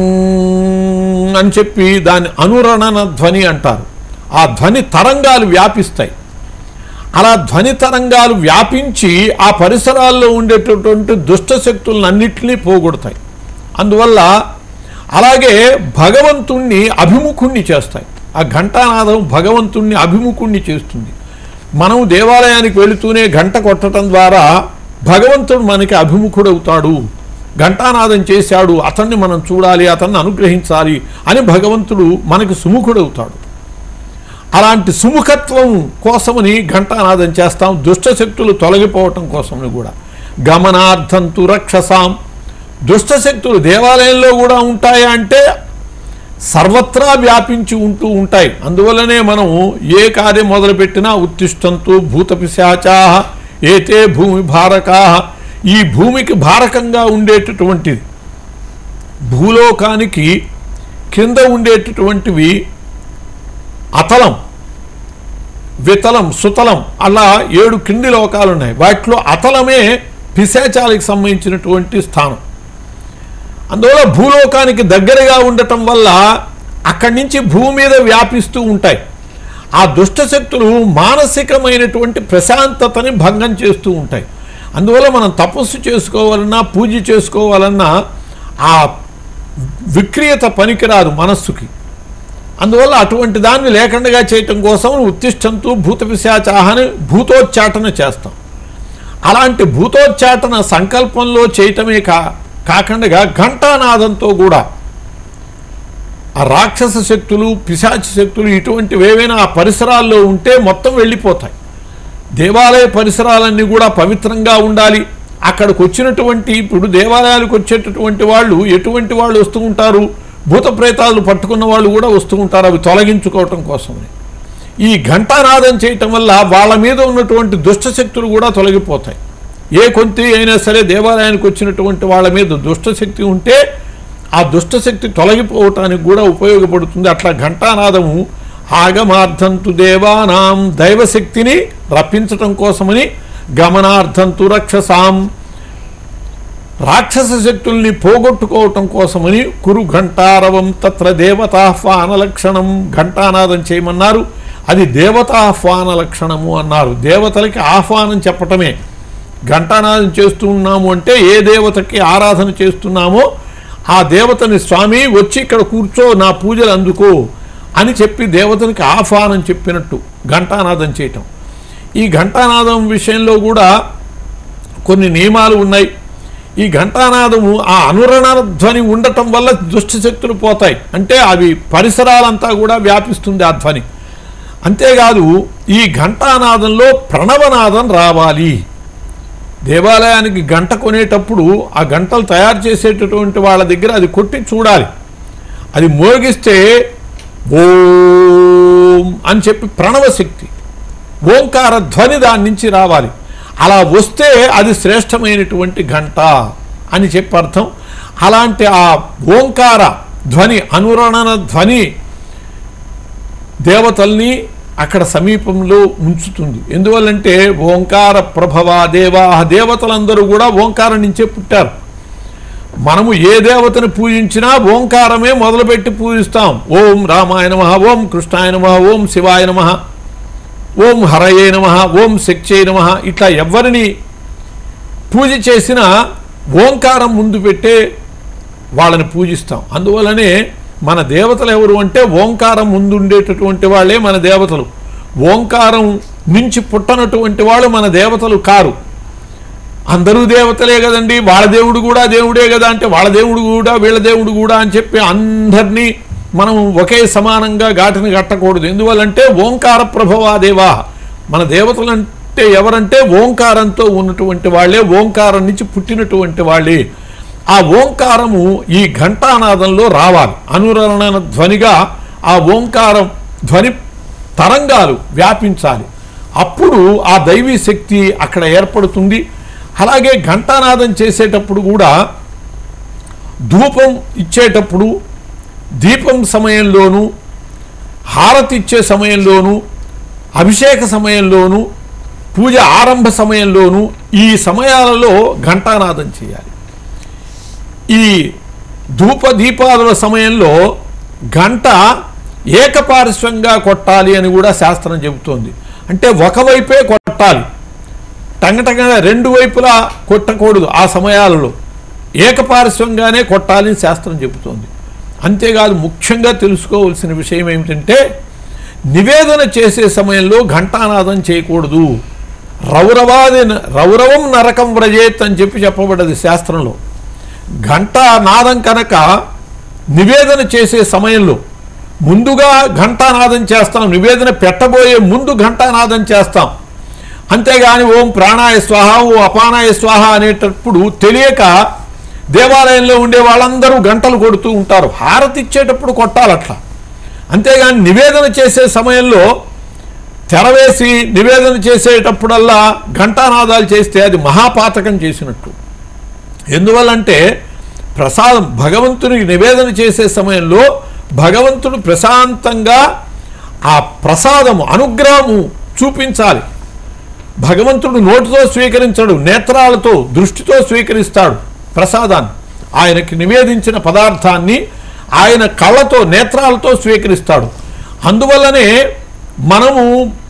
అని చెప్పి దాన్ని అనురణన ధ్వని అంటారు ఆ ధ్వని తరంగాలు వ్యాపిస్తాయి అలా ధ్వని తరంగాలు వ్యాపించి ఆ పరిసరాల్లో ఉండేటటువంటి దుష్ట శక్తులన్నింటినీ పోగొడతాయి అందువల్ల అలాగే భగవంతుణ్ణి అభిముఖుణ్ణి చేస్తాయి ఆ ఘంటానాదం భగవంతుణ్ణి అభిముఖుణ్ణి చేస్తుంది మనం దేవాలయానికి వెళుతూనే గంట కొట్టడం ద్వారా భగవంతుడు మనకి అభిముఖుడవుతాడు ఘంటానాదం చేశాడు అతన్ని మనం చూడాలి అతన్ని అనుగ్రహించాలి అని భగవంతుడు మనకి సుముఖుడవుతాడు అలాంటి సుముఖత్వం కోసమని ఘంటానాదం చేస్తాం దుష్టశక్తులు తొలగిపోవటం కోసమని కూడా గమనార్థంతు రక్షసాం దుష్టశక్తులు దేవాలయంలో కూడా ఉంటాయా అంటే సర్వత్రా వ్యాపించి ఉంటూ ఉంటాయి అందువల్లనే మనం ఏ కార్యం మొదలుపెట్టినా ఉత్తిష్టంతు భూత పిశాచా ఏతే భూమి భారకా ఈ భూమికి భారకంగా ఉండేటటువంటిది భూలోకానికి కింద ఉండేటటువంటివి అతలం వితలం సుతలం అలా ఏడు కింది లోకాలు ఉన్నాయి వాటిలో అతలమే పిశాచాలకు సంబంధించినటువంటి స్థానం అందువల్ల భూలోకానికి దగ్గరగా ఉండటం వల్ల అక్కడి నుంచి భూమి మీద వ్యాపిస్తూ ఉంటాయి ఆ దుష్ట శక్తులు మానసికమైనటువంటి ప్రశాంతతని భంగం చేస్తూ ఉంటాయి అందువల్ల మనం తపస్సు చేసుకోవాలన్నా పూజ చేసుకోవాలన్నా ఆ విక్రియత పనికిరాదు మనస్సుకి అందువల్ల అటువంటి దాన్ని లేకుండా చేయటం కోసం ఉత్తిష్టంతూ భూత పిశాచాహని భూతోచ్చాటన చేస్తాం అలాంటి భూతోచ్చాటన సంకల్పంలో చేయటమే కా కాకుండా ఘంటానాదంతో కూడా ఆ రాక్షస శక్తులు పిశాచ శక్తులు ఇటువంటివి ఏవైనా ఆ పరిసరాల్లో ఉంటే మొత్తం వెళ్ళిపోతాయి దేవాలయ పరిసరాలన్నీ కూడా పవిత్రంగా ఉండాలి అక్కడికి వచ్చినటువంటి ఇప్పుడు దేవాలయాలకు వచ్చేటటువంటి వాళ్ళు ఎటువంటి వాళ్ళు వస్తూ ఉంటారు భూత ప్రేతాలు పట్టుకున్న వాళ్ళు కూడా వస్తూ ఉంటారు అవి తొలగించుకోవటం కోసమని ఈ ఘంటానాదం చేయటం వల్ల వాళ్ళ మీద ఉన్నటువంటి దుష్టశక్తులు కూడా తొలగిపోతాయి ఏ కొంత అయినా సరే దేవాలయానికి వచ్చినటువంటి వాళ్ళ మీద దుష్టశక్తి ఉంటే ఆ దుష్టశక్తి తొలగిపోవటానికి కూడా ఉపయోగపడుతుంది అట్లా ఘంటానాదము ఆగమార్థంతు దేవానాం దైవశక్తిని రప్పించటం కోసమని గమనార్థంతు రక్షసాం రాక్షస శక్తుల్ని పోగొట్టుకోవటం కోసమని కురు ఘంటారవం తత్ర దేవతాహ్వాన లక్షణం ఘంటానాదం చేయమన్నారు అది దేవతాహ్వాన లక్షణము అన్నారు దేవతలకి ఆహ్వానం చెప్పటమే ఘంటానాదం చేస్తూ ఉన్నాము అంటే ఏ దేవతకి ఆరాధన చేస్తున్నామో ఆ దేవతని స్వామి వచ్చి ఇక్కడ కూర్చో నా పూజలు అందుకో అని చెప్పి దేవతనికి ఆహ్వానం చెప్పినట్టు ఘంటానాదం చేయటం ఈ ఘంటానాదం విషయంలో కూడా కొన్ని నియమాలు ఉన్నాయి ఈ ఘంటానాదము ఆ అనురణ ధ్వని ఉండటం వల్ల దుష్టశక్తులు పోతాయి అంటే అవి పరిసరాలంతా కూడా వ్యాపిస్తుంది ఆ ధ్వని అంతేకాదు ఈ ఘంటానాదంలో ప్రణవనాదం రావాలి దేవాలయానికి గంట కొనేటప్పుడు ఆ గంటలు తయారు చేసేటటువంటి వాళ్ళ దగ్గర అది కొట్టి చూడాలి అది మోగిస్తే ఓం అని చెప్పి ప్రణవ శక్తి ఓంకార ధ్వని దాని నుంచి రావాలి అలా వస్తే అది శ్రేష్టమైనటువంటి గంట అని చెప్పి అర్థం అలాంటి ఆ ఓంకార ధ్వని అనురణన ధ్వని దేవతల్ని అక్కడ సమీపంలో ఉంచుతుంది ఎందువల్లంటే ఓంకార ప్రభవ దేవా దేవతలందరూ కూడా ఓంకారం నుంచే పుట్టారు మనము ఏ దేవతను పూజించినా ఓంకారమే మొదలుపెట్టి పూజిస్తాం ఓం రామాయ నమ ఓం కృష్ణాయ నమ ఓం శివాయ నమ ఓం హరయే నమ ఓం శక్చే నమ ఇట్లా ఎవరిని పూజ చేసినా ఓంకారం ముందు పెట్టే వాళ్ళని పూజిస్తాం అందువలనే మన దేవతలు ఎవరు అంటే ఓంకారం ముందు ఉండేటటువంటి వాళ్ళే మన దేవతలు ఓంకారం నుంచి పుట్టనటువంటి వాళ్ళు మన దేవతలు కారు అందరూ దేవతలే కదండి వాళ్ళ దేవుడు కూడా దేవుడే కదా అంటే వాళ్ళ దేవుడు కూడా వీళ్ళ దేవుడు కూడా అని చెప్పి అందరినీ మనం ఒకే సమానంగా ఘాటిని కట్టకూడదు ఎందువల్లంటే ఓంకార ప్రభవా దేవా మన దేవతలు అంటే ఎవరంటే ఓంకారంతో ఉన్నటువంటి వాళ్ళే ఓంకారం నుంచి పుట్టినటువంటి వాళ్ళే ఆ ఓంకారము ఈ ఘంటానాదంలో రావాలి అనురణన ధ్వనిగా ఆ ఓంకారం ధ్వని తరంగాలు వ్యాపించాలి అప్పుడు ఆ దైవీ శక్తి అక్కడ ఏర్పడుతుంది అలాగే ఘంటానాదం చేసేటప్పుడు కూడా ధూపం ఇచ్చేటప్పుడు దీపం సమయంలోనూ హారతి ఇచ్చే సమయంలోనూ అభిషేక సమయంలోనూ పూజ ఆరంభ సమయంలోనూ ఈ సమయాలలో ఘంటానాదం చేయాలి ఈ ధూప దీపాదుల సమయంలో గంట ఏకపార్శ్వంగా కొట్టాలి అని కూడా శాస్త్రం చెబుతోంది అంటే ఒకవైపే కొట్టాలి టంగటంగా రెండు వైపులా కొట్టకూడదు ఆ సమయాలలో ఏకపార్శ్వంగానే కొట్టాలని శాస్త్రం చెబుతోంది అంతేకాదు ముఖ్యంగా తెలుసుకోవాల్సిన విషయం ఏమిటంటే నివేదన చేసే సమయంలో ఘంటానాదం చేయకూడదు రౌరవాది రౌరవం నరకం వ్రజేత్ అని చెప్పి చెప్పబడ్డది శాస్త్రంలో ఘంటా నాదం కనుక నివేదన చేసే సమయంలో ముందుగా ఘంటానాదం చేస్తాం నివేదన పెట్టబోయే ముందు ఘంటానాదం చేస్తాం అంతేగాని ఓం ప్రాణాయ స్వాహ ఓం అపానాయ స్వాహ అనేటప్పుడు తెలియక దేవాలయంలో ఉండే వాళ్ళందరూ గంటలు కొడుతూ ఉంటారు హారతి ఇచ్చేటప్పుడు కొట్టాలి అట్లా అంతేగాని నివేదన చేసే సమయంలో తెరవేసి నివేదన చేసేటప్పుడల్లా ఘంటానాదాలు చేస్తే అది మహాపాతకం చేసినట్టు ఎందువల్లంటే ప్రసాదం భగవంతునికి నివేదన చేసే సమయంలో భగవంతుడు ప్రశాంతంగా ఆ ప్రసాదము అనుగ్రహము చూపించాలి భగవంతుడు నోటితో స్వీకరించడు నేత్రాలతో దృష్టితో స్వీకరిస్తాడు ప్రసాదాన్ని ఆయనకి నివేదించిన పదార్థాన్ని ఆయన కళ్ళతో నేత్రాలతో స్వీకరిస్తాడు అందువల్లనే మనము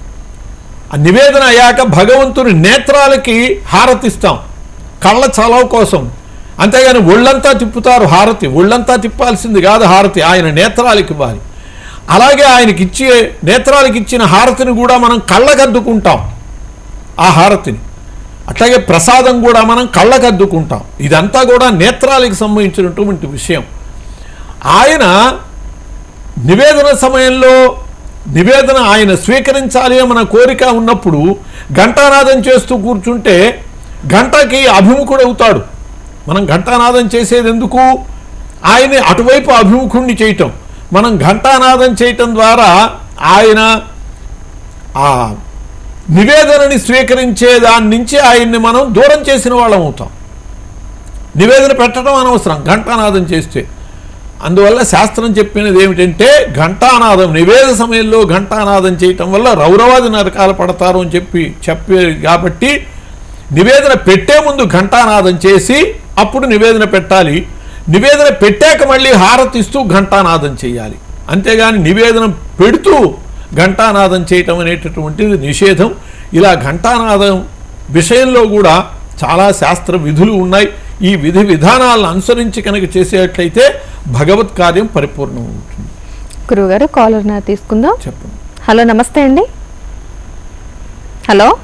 ఆ నివేదన అయ్యాక భగవంతుని నేత్రాలకి హారతిస్తాం కళ్ళ చలవ కోసం అంతేగాని ఒళ్ళంతా తిప్పుతారు హారతి ఒళ్ళంతా తిప్పాల్సింది కాదు హారతి ఆయన నేత్రాలకి ఇవ్వాలి అలాగే ఆయనకి ఇచ్చే నేత్రాలకి ఇచ్చిన హారతిని కూడా మనం కళ్ళకద్దుకుంటాం ఆ హారతిని అట్లాగే ప్రసాదం కూడా మనం కళ్ళకద్దుకుంటాం ఇదంతా కూడా నేత్రాలకు సంబంధించినటువంటి విషయం ఆయన నివేదన సమయంలో నివేదన ఆయన స్వీకరించాలి అని మన కోరిక ఉన్నప్పుడు ఘంటానాదం చేస్తూ కూర్చుంటే గంటకి అభిముఖుడవుతాడు మనం ఘంటానాదం చేసేది ఎందుకు ఆయన్ని అటువైపు అభిముఖుణ్ణి చేయటం మనం ఘంటానాదం చేయటం ద్వారా ఆయన ఆ నివేదనని స్వీకరించే దాని నుంచి ఆయన్ని మనం దూరం చేసిన వాళ్ళం అవుతాం నివేదన పెట్టడం అనవసరం ఘంటానాదం చేస్తే అందువల్ల శాస్త్రం చెప్పినది ఏమిటంటే ఘంటానాదం నివేద సమయంలో ఘంటానాదం చేయటం వల్ల రౌరవాది నరకాలు పడతారు అని చెప్పి చెప్పే కాబట్టి నివేదన పెట్టే ముందు ఘంటానాదం చేసి అప్పుడు నివేదన పెట్టాలి నివేదన పెట్టాక మళ్ళీ హారతిస్తూ ఘంటానాదం చేయాలి అంతేగాని నివేదన పెడుతూ ఘంటానాదం చేయటం అనేటటువంటిది నిషేధం ఇలా ఘంటానాదం విషయంలో కూడా చాలా శాస్త్ర విధులు ఉన్నాయి ఈ విధి విధానాలను అనుసరించి కనుక చేసేటట్లయితే భగవత్ కార్యం పరిపూర్ణం ఉంటుంది గురువుగారు కాలర్ నా తీసుకుందాం చెప్పండి హలో నమస్తే అండి హలో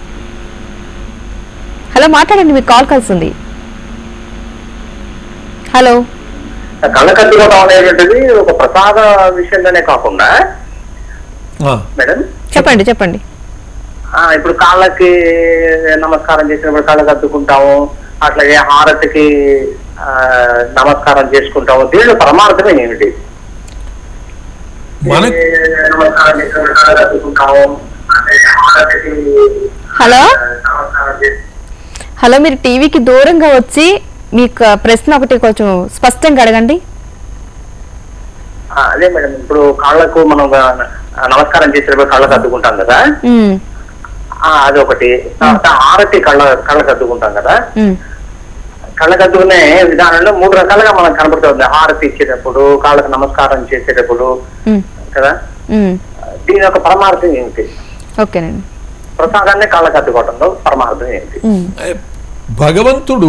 హలో మాట్లాడండి మీకు కాల్ కలిసింది హలో కళ్ళ కట్టుకోవడం అనేటువంటిది ఒక ప్రసాద విషయంలోనే కాకుండా ఆ, మేడం చెప్పండి చెప్పండి ఆ, ఇప్పుడు కాళ్ళకి నమస్కారం చేసినప్పుడు కాళ్ళకి అద్దుకుంటాము అట్లాగే హారతికి ఆ, నమస్కారం చేసుకుంటాము దీనిలో పరమార్థమే ఏమిటి మన ఏ, నమస్కారం చేసినప్పుడు కాళ్ళకి అద్దుకుంటాము అట్లాగే హారతికి హలో ఆ, నమస్కారం చేసి హలో మీరు టీవీకి దూరంగా వచ్చి మీకు ప్రశ్న ఒకటి కొంచెం స్పష్టంగా అడగండి ఆ, అదే మేడం ఇప్పుడు కాళ్ళకు మనం ఆ, నమస్కారం చేసేటప్పుడు కళ్ళకు అద్దుకుంటాం కదా ఉమ్, ఆ, అదొకటి తర్వాత హారతి కళ్ళ కళ్ళకు అద్దుకుంటాం కదా ఉమ్, కళ్ళకు అద్దుకునే విధానంలో మూడు రకాలుగా మనకు కనబడుతుంది హారతి ఇచ్చేటప్పుడు కాళ్ళకు నమస్కారం చేసేటప్పుడు ఉమ్, కదా ఉమ్. దీని యొక్క పరమార్థం ఏమిటి ఓకేనండి ప్రసాదాన్ని కళ్ళకు అద్దుకోవడంలో పరమార్థం ఏమిటి ఉమ్, భగవంతుడు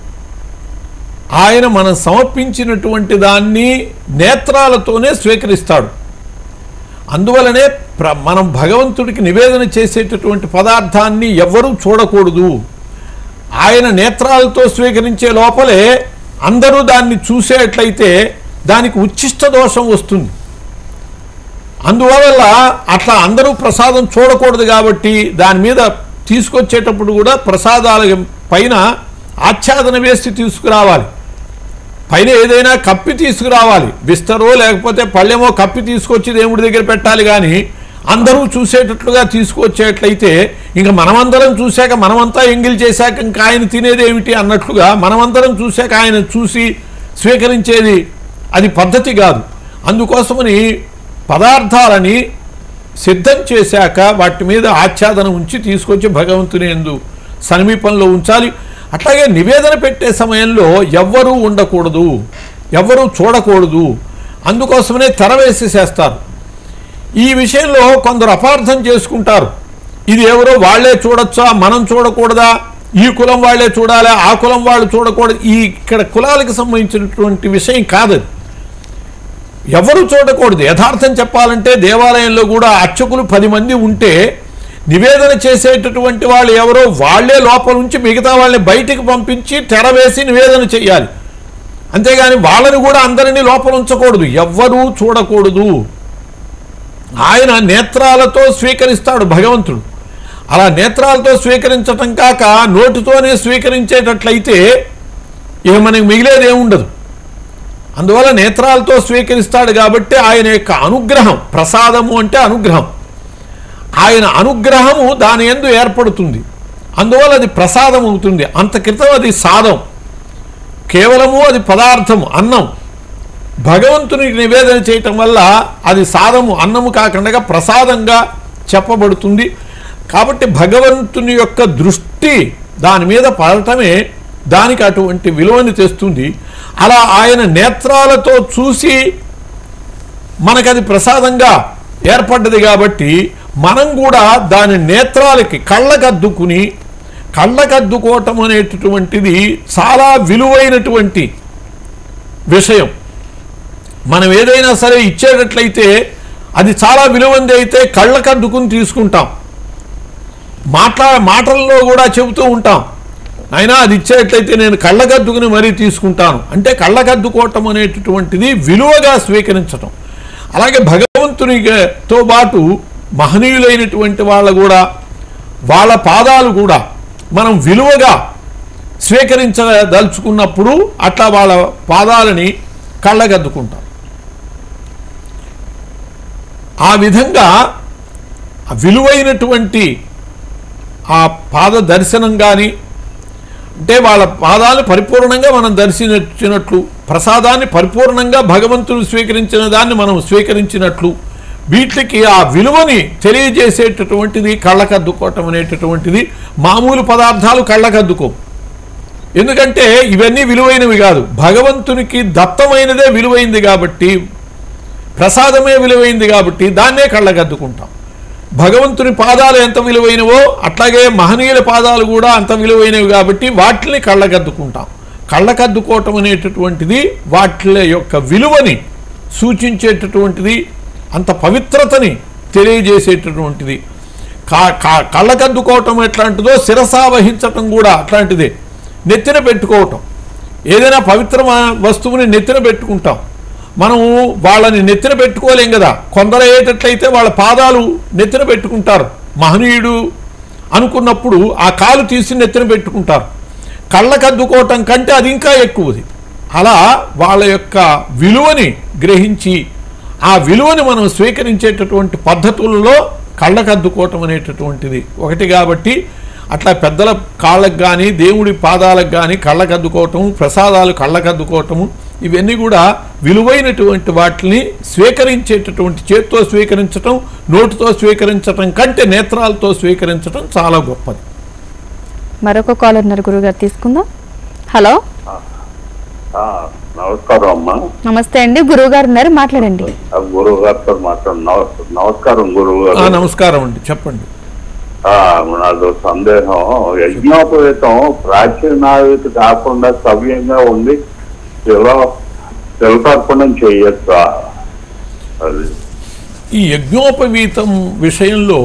ఆయన మనం సమర్పించినటువంటి దాన్ని నేత్రాలతోనే స్వీకరిస్తాడు అందువలనే ప్ర మనం భగవంతుడికి నివేదన చేసేటటువంటి పదార్థాన్ని ఎవ్వరూ చూడకూడదు ఆయన నేత్రాలతో స్వీకరించే లోపలే అందరూ దాన్ని చూసేట్లయితే దానికి ఉచ్ఛిష్ట దోషం వస్తుంది అందువల్ల అట్లా అందరూ ప్రసాదం చూడకూడదు కాబట్టి దాని మీద తీసుకొచ్చేటప్పుడు కూడా ప్రసాదాల పైన ఆచ్ఛాదన వేసి తీసుకురావాలి పైన ఏదైనా కప్పి తీసుకురావాలి విస్తరో లేకపోతే పళ్ళెమో కప్పి తీసుకొచ్చి దేవుడి దగ్గర పెట్టాలి కానీ అందరూ చూసేటట్లుగా తీసుకొచ్చేట్లయితే ఇంకా మనమందరం చూశాక మనమంతా ఎంగిల్ చేశాక ఇంకా ఆయన తినేది ఏమిటి అన్నట్లుగా మనమందరం చూశాక ఆయన చూసి స్వీకరించేది అది పద్ధతి కాదు అందుకోసమని పదార్థాలని సిద్ధం చేశాక వాటి మీద ఆచ్ఛాదన ఉంచి తీసుకొచ్చి భగవంతుని ఎందు సమీపంలో ఉంచాలి అట్లాగే నివేదన పెట్టే సమయంలో ఎవ్వరూ ఉండకూడదు ఎవ్వరూ చూడకూడదు అందుకోసమనే తెర వేసేసేస్తారు ఈ విషయంలో కొందరు అపార్థం చేసుకుంటారు ఇది ఎవరో వాళ్ళే చూడొచ్చా మనం చూడకూడదా ఈ కులం వాళ్ళే చూడాలా ఆ కులం వాళ్ళు చూడకూడదు ఈ ఇక్కడ కులాలకు సంబంధించినటువంటి విషయం కాదది ఎవరు చూడకూడదు యథార్థం చెప్పాలంటే దేవాలయంలో కూడా అర్చకులు పది మంది ఉంటే నివేదన చేసేటటువంటి వాళ్ళు ఎవరో వాళ్ళే లోపల నుంచి మిగతా వాళ్ళని బయటికి పంపించి తెర వేసి నివేదన చేయాలి అంతేగాని వాళ్ళని కూడా అందరినీ లోపల ఉంచకూడదు ఎవ్వరూ చూడకూడదు ఆయన నేత్రాలతో స్వీకరిస్తాడు భగవంతుడు అలా నేత్రాలతో స్వీకరించటం కాక నోటితోనే స్వీకరించేటట్లయితే ఇక మనకి మిగిలేది ఏముండదు అందువల్ల నేత్రాలతో స్వీకరిస్తాడు కాబట్టి ఆయన యొక్క అనుగ్రహం ప్రసాదము అంటే అనుగ్రహం ఆయన అనుగ్రహము దాని ఎందు ఏర్పడుతుంది అందువల్ల అది ప్రసాదం అవుతుంది అంత క్రితం అది సాదం కేవలము అది పదార్థము అన్నం భగవంతునికి నివేదన చేయటం వల్ల అది సాదము అన్నము కాకుండా ప్రసాదంగా చెప్పబడుతుంది కాబట్టి భగవంతుని యొక్క దృష్టి దాని మీద పడటమే దానికి అటువంటి విలువని తెస్తుంది అలా ఆయన నేత్రాలతో చూసి మనకది ప్రసాదంగా ఏర్పడ్డది కాబట్టి మనం కూడా దాని నేత్రాలకి కళ్ళకద్దుకుని కళ్ళకద్దుకోవటం అనేటటువంటిది చాలా విలువైనటువంటి విషయం మనం ఏదైనా సరే ఇచ్చేటట్లయితే అది చాలా విలువైంది అయితే కళ్ళకద్దుకుని తీసుకుంటాం మాట్లా మాటల్లో కూడా చెబుతూ ఉంటాం అయినా అది ఇచ్చేట్లయితే నేను కళ్ళకద్దుకుని మరీ తీసుకుంటాను అంటే కళ్ళకద్దుకోవటం అనేటటువంటిది విలువగా స్వీకరించటం అలాగే భగవంతునితో పాటు మహనీయులైనటువంటి వాళ్ళ కూడా వాళ్ళ పాదాలు కూడా మనం విలువగా స్వీకరించదలుచుకున్నప్పుడు అట్లా వాళ్ళ పాదాలని కళ్ళగద్దుకుంటాం ఆ విధంగా ఆ విలువైనటువంటి ఆ పాద దర్శనం కానీ అంటే వాళ్ళ పాదాలు పరిపూర్ణంగా మనం దర్శించినట్లు ప్రసాదాన్ని పరిపూర్ణంగా భగవంతుడు స్వీకరించిన దాన్ని మనం స్వీకరించినట్లు వీటికి ఆ విలువని తెలియజేసేటటువంటిది కళ్ళకద్దుకోవటం అనేటటువంటిది మామూలు పదార్థాలు కళ్ళకద్దుకో ఎందుకంటే ఇవన్నీ విలువైనవి కాదు భగవంతునికి దత్తమైనదే విలువైంది కాబట్టి ప్రసాదమే విలువైంది కాబట్టి దాన్నే కళ్ళకద్దుకుంటాం భగవంతుని పాదాలు ఎంత విలువైనవో అట్లాగే మహనీయుల పాదాలు కూడా అంత విలువైనవి కాబట్టి వాటిని కళ్ళకద్దుకుంటాం కళ్ళకద్దుకోవటం అనేటటువంటిది వాటి యొక్క విలువని సూచించేటటువంటిది అంత పవిత్రతని తెలియజేసేటటువంటిది కా కా- కళ్ళకద్దుకోవటం ఎట్లాంటిదో శిరసా వహించటం కూడా అట్లాంటిదే నెత్తిన పెట్టుకోవటం ఏదైనా పవిత్రమైన వస్తువుని నెత్తిన పెట్టుకుంటాం మనం వాళ్ళని నెత్తిన పెట్టుకోలేం కదా కొందరు అయ్యేటట్లయితే వాళ్ళ పాదాలు నెత్తిన పెట్టుకుంటారు మహనీయుడు అనుకున్నప్పుడు ఆ కాలు తీసి నెత్తిన పెట్టుకుంటారు కళ్ళకద్దుకోవటం కంటే అది ఇంకా ఎక్కువది అలా వాళ్ళ యొక్క విలువని గ్రహించి ఆ విలువని మనం స్వీకరించేటటువంటి పద్ధతుల్లో కళ్ళకద్దుకోవటం అనేటటువంటిది ఒకటి కాబట్టి అట్లా పెద్దల కాళ్ళకు కానీ దేవుడి పాదాలకు కానీ కళ్ళకద్దుకోవటము ప్రసాదాలు కళ్ళకద్దుకోవటము ఇవన్నీ కూడా విలువైనటువంటి వాటిని స్వీకరించేటటువంటి చేత్తో స్వీకరించటం నోటితో స్వీకరించటం కంటే నేత్రాలతో స్వీకరించటం చాలా గొప్పది మరొక కాల్ ఉన్నారు గురుగారు తీసుకుందాం హలో ఆ, నమస్కారం అమ్మా నమస్తే అండి గురువు గారు ఉన్నారు మాట్లాడండి ఆ గురువు గారితో మాట్లాడు నమస్- నమస్కారం గురువు ఆ, గారు నమస్కారం అండి చెప్పండి ఆ, నాదో సందేహం యజ్ఞోపేతం ప్రాచీనావితి కాకుండా సవ్యంగా ఉండి శిల శిల్పార్పణం చేయొచ్చా అది ఈ యజ్ఞోపవీతం విషయంలో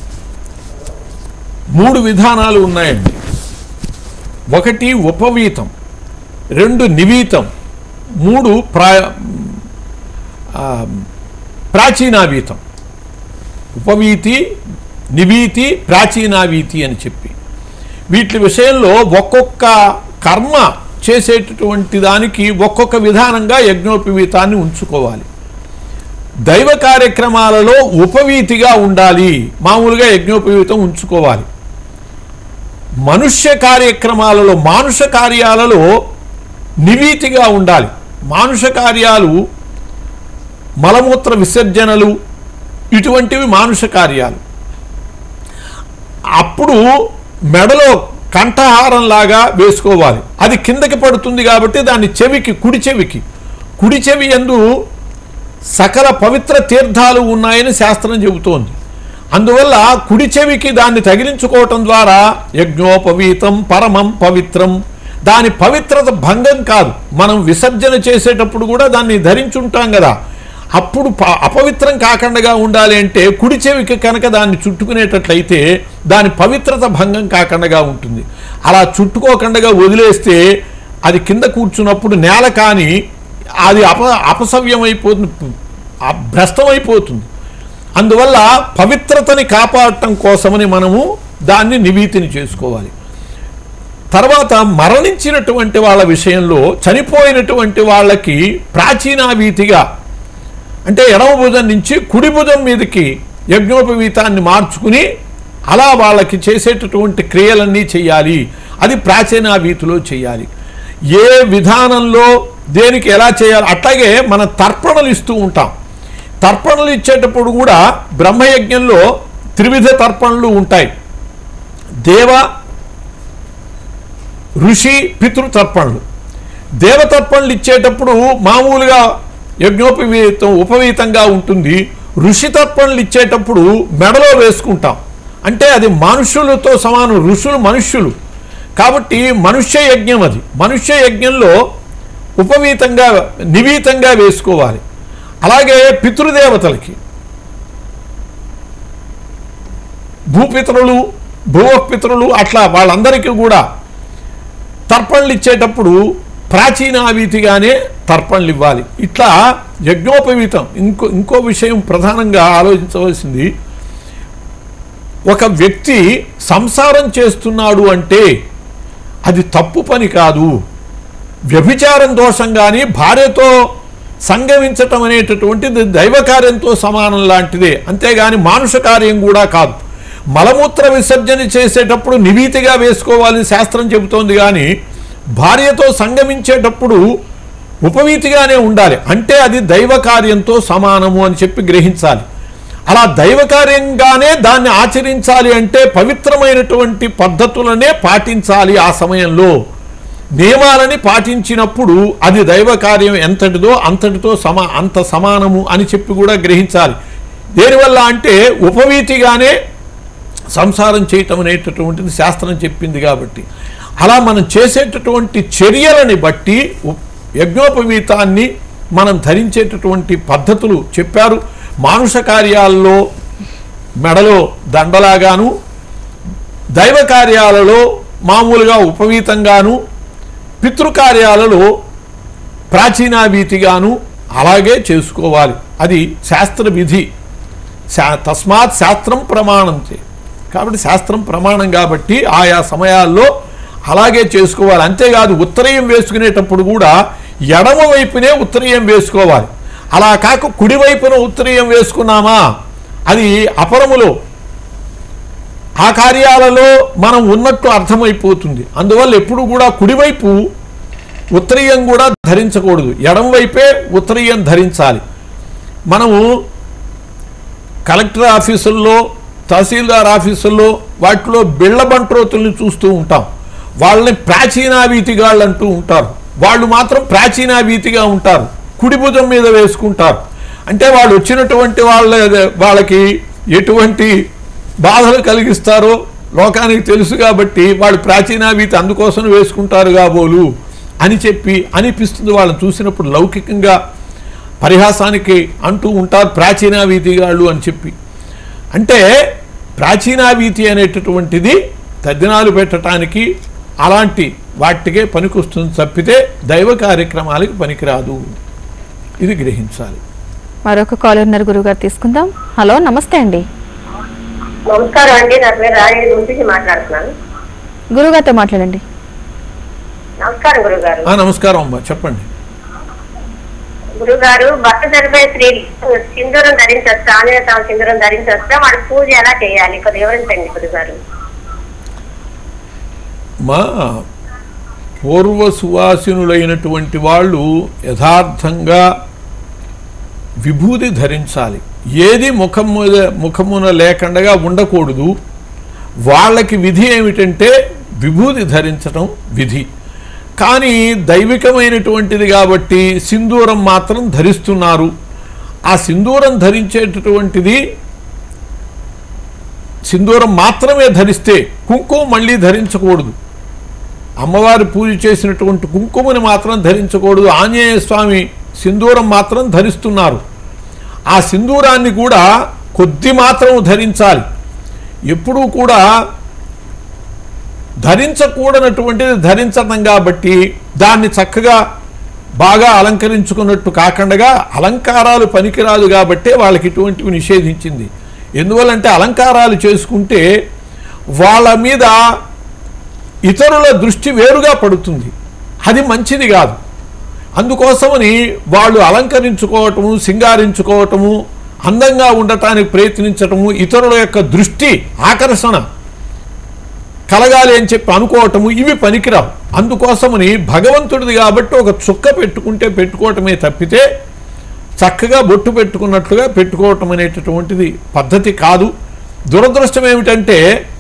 మూడు విధానాలు ఉన్నాయండి ఒకటి ఉపవీతం రెండు నివీతం మూడు ప్రా ఆ, ప్రాచీనావీతం ఉపవీతి నివీతి ప్రాచీనావీతి అని చెప్పి వీటి విషయంలో ఒక్కొక్క కర్మ చేసేటటువంటి దానికి ఒక్కొక్క విధానంగా యజ్ఞోపవీతాన్ని ఉంచుకోవాలి దైవ కార్యక్రమాలలో ఉపవీతిగా ఉండాలి మామూలుగా యజ్ఞోపవీతం ఉంచుకోవాలి మనుష్య కార్యక్రమాలలో మానుష కార్యాలలో నివీతిగా ఉండాలి మానుష కార్యాలు మలమూత్ర విసర్జనలు ఇటువంటివి మానుష కార్యాలు అప్పుడు మెడలో కంఠహారం లాగా వేసుకోవాలి అది కిందకి పడుతుంది కాబట్టి దాన్ని చెవికి కుడి చెవికి కుడి చెవి ఎందు సకల పవిత్ర తీర్థాలు ఉన్నాయని శాస్త్రం చెబుతోంది అందువల్ల కుడి చెవికి దాన్ని తగిలించుకోవటం ద్వారా యజ్ఞోపవీతం పరమం పవిత్రం దాని పవిత్రత భంగం కాదు మనం విసర్జన చేసేటప్పుడు కూడా దాన్ని ధరించుంటాం కదా అప్పుడు ప- అపవిత్రం కాకుండా ఉండాలి అంటే కుడి చెవికి కనుక దాన్ని చుట్టుకునేటట్లయితే దాని పవిత్రత భంగం కాకుండా ఉంటుంది అలా చుట్టుకోకుండా వదిలేస్తే అది కింద కూర్చున్నప్పుడు నేల కానీ అది అప అపసవ్యమైపోతుంది ఆ- భ్రష్టమైపోతుంది అందువల్ల పవిత్రతని కాపాడటం కోసమని మనము దాన్ని నివీతిని చేసుకోవాలి తర్వాత మరణించినటువంటి వాళ్ళ విషయంలో చనిపోయినటువంటి వాళ్ళకి ప్రాచీనావీతిగా అంటే ఎడమ భుజం నుంచి కుడి భుజం మీదకి యజ్ఞోపవీతాన్ని మార్చుకుని అలా వాళ్ళకి చేసేటటువంటి క్రియలన్నీ చేయాలి అది ప్రాచీనావీతిలో చేయాలి ఏ విధానంలో దేనికి ఎలా చేయాలి అట్లాగే మన తర్పణలు ఇస్తూ ఉంటాం తర్పణలు ఇచ్చేటప్పుడు కూడా బ్రహ్మయజ్ఞంలో త్రివిధ తర్పణలు ఉంటాయి దేవ ఋషి పితృతర్పణలు దేవతర్పణలు ఇచ్చేటప్పుడు మామూలుగా యజ్ఞోపవీతం ఉపవీతంగా ఉంటుంది ఋషి తర్పణలు ఇచ్చేటప్పుడు మెడలో వేసుకుంటాం అంటే అది మనుష్యులతో సమానం ఋషులు మనుష్యులు కాబట్టి మనుష్య యజ్ఞం అది మనుష్య యజ్ఞంలో ఉపవీతంగా నివీతంగా వేసుకోవాలి అలాగే పితృదేవతలకి భూపితరులు భూవపితరులు అట్లా వాళ్ళందరికీ కూడా తర్పణలు ఇచ్చేటప్పుడు ప్రాచీనావీతిగానే తర్పణలు ఇవ్వాలి ఇట్లా యజ్ఞోపవీతం ఇంకో ఇంకో విషయం ప్రధానంగా ఆలోచించవలసింది ఒక వ్యక్తి సంసారం చేస్తున్నాడు అంటే అది తప్పు పని కాదు వ్యభిచారం దోషం కానీ భార్యతో సంగమించటం అనేటటువంటిది దైవ కార్యంతో సమానం లాంటిదే అంతేగాని మానుష కార్యం కూడా కాదు మలమూత్ర విసర్జన చేసేటప్పుడు నివీతిగా వేసుకోవాలని శాస్త్రం చెబుతోంది కానీ భార్యతో సంగమించేటప్పుడు ఉపవీతిగానే ఉండాలి అంటే అది దైవ కార్యంతో సమానము అని చెప్పి గ్రహించాలి అలా దైవ కార్యంగానే దాన్ని ఆచరించాలి అంటే పవిత్రమైనటువంటి పద్ధతులనే పాటించాలి ఆ సమయంలో నియమాలని పాటించినప్పుడు అది దైవ కార్యం ఎంతటిదో అంతటితో సమా అంత సమానము అని చెప్పి కూడా గ్రహించాలి దేనివల్ల అంటే ఉపవీతిగానే సంసారం చేయటం అనేటటువంటిది శాస్త్రం చెప్పింది కాబట్టి అలా మనం చేసేటటువంటి చర్యలని బట్టి ఉ- యజ్ఞోపవీతాన్ని మనం ధరించేటటువంటి పద్ధతులు చెప్పారు మానుష కార్యాల్లో మెడలో దండలాగాను దైవ కార్యాలలో మామూలుగా ఉపవీతంగాను పితృకార్యాలలో ప్రాచీనావీతిగాను అలాగే చేసుకోవాలి అది శాస్త్ర విధి శా- తస్మాత్ శాస్త్రం ప్రమాణం చే కాబట్టి శాస్త్రం ప్రమాణం కాబట్టి ఆయా సమయాల్లో అలాగే చేసుకోవాలి అంతేకాదు ఉత్తరయం వేసుకునేటప్పుడు కూడా ఎడమ వైపునే ఉత్తరయం వేసుకోవాలి అలా కాక కుడి వైపున ఉత్తరయం వేసుకున్నామా అది అపరములో ఆ కార్యాలలో మనం ఉన్నట్టు అర్థమైపోతుంది అందువల్ల ఎప్పుడు కూడా కుడివైపు ఉత్తరీయం కూడా ధరించకూడదు ఎడం వైపే ఉత్తరీయం ధరించాలి మనము కలెక్టర్ ఆఫీసుల్లో తహసీల్దార్ ఆఫీసుల్లో వాటిలో బిళ్ళ బంట్రోతుల్ని చూస్తూ ఉంటాం వాళ్ళని ప్రాచీనావీతిగాళ్ళు అంటూ ఉంటారు వాళ్ళు మాత్రం ప్రాచీనావీతిగా ఉంటారు కుడి భుజం మీద వేసుకుంటారు అంటే వాళ్ళు వచ్చినటువంటి వాళ్ళ వాళ్ళకి ఎటువంటి బాధలు కలిగిస్తారో లోకానికి తెలుసు కాబట్టి వాళ్ళు ప్రాచీనావీతి అందుకోసం వేసుకుంటారు కాబోలు అని చెప్పి అనిపిస్తుంది వాళ్ళని చూసినప్పుడు లౌకికంగా పరిహాసానికి అంటూ ఉంటారు ప్రాచీనావీతిగాళ్ళు అని చెప్పి అంటే ప్రాచీనావీతి అనేటటువంటిది తద్దినాలు పెట్టడానికి అలాంటి వాటికే పనికొస్తుంది తప్పితే దైవ కార్యక్రమాలకి పనికిరాదు ఇది గ్రహించాలి మరొక కాలర్ ఉన్నారు గురుగారు తీసుకుందాం హలో నమస్తే అండి నమస్కారం అండి నా పేరు రాజేష్ నుంచి మాట్లాడుతున్నాను గురుగారితో మాట్లాడండి నమస్కారం గురుగారు ఆ, నమస్కారం అమ్మా చెప్పండి గురుగారు భర్త చనిపోయే స్త్రీలు సింధూరం ధరించొచ్చా ఆంజనేయ స్వామి సింధూరం ధరించొచ్చా వాడి పూజ ఎలా చేయాలి కొద్దిగా వివరించండి గురుగారు మా పూర్వ సువాసినులైనటువంటి వాళ్ళు యథార్థంగా విభూతి ధరించాలి ఏది ముఖం మీద ముఖమున లేకుండా ఉండకూడదు వాళ్ళకి విధి ఏమిటంటే విభూతి ధరించడం విధి కానీ దైవికమైనటువంటిది కాబట్టి సింధూరం మాత్రం ధరిస్తున్నారు ఆ సింధూరం ధరించేటటువంటిది సింధూరం మాత్రమే ధరిస్తే కుంకుమ మళ్ళీ ధరించకూడదు అమ్మవారి పూజ చేసినటువంటి కుంకుమని మాత్రం ధరించకూడదు ఆంజనేయ స్వామి సింధూరం మాత్రం ధరిస్తున్నారు ఆ సింధూరాన్ని కూడా కొద్ది మాత్రం ధరించాలి ఎప్పుడూ కూడా ధరించకూడనటువంటిది ధరించడం కాబట్టి దాన్ని చక్కగా బాగా అలంకరించుకున్నట్టు కాకుండా అలంకారాలు పనికిరాదు కాబట్టే వాళ్ళకి ఇటువంటివి నిషేధించింది ఎందువల్లంటే అలంకారాలు చేసుకుంటే వాళ్ళ మీద ఇతరుల దృష్టి వేరుగా పడుతుంది అది మంచిది కాదు అందుకోసమని వాళ్ళు అలంకరించుకోవటము సింగారించుకోవటము అందంగా ఉండటానికి ప్రయత్నించటము ఇతరుల యొక్క దృష్టి ఆకర్షణ కలగాలి అని చెప్పి అనుకోవటము ఇవి పనికిరావు అందుకోసమని భగవంతుడిది కాబట్టి ఒక చుక్క పెట్టుకుంటే పెట్టుకోవటమే తప్పితే చక్కగా బొట్టు పెట్టుకున్నట్లుగా పెట్టుకోవటం అనేటటువంటిది పద్ధతి కాదు దురదృష్టం ఏమిటంటే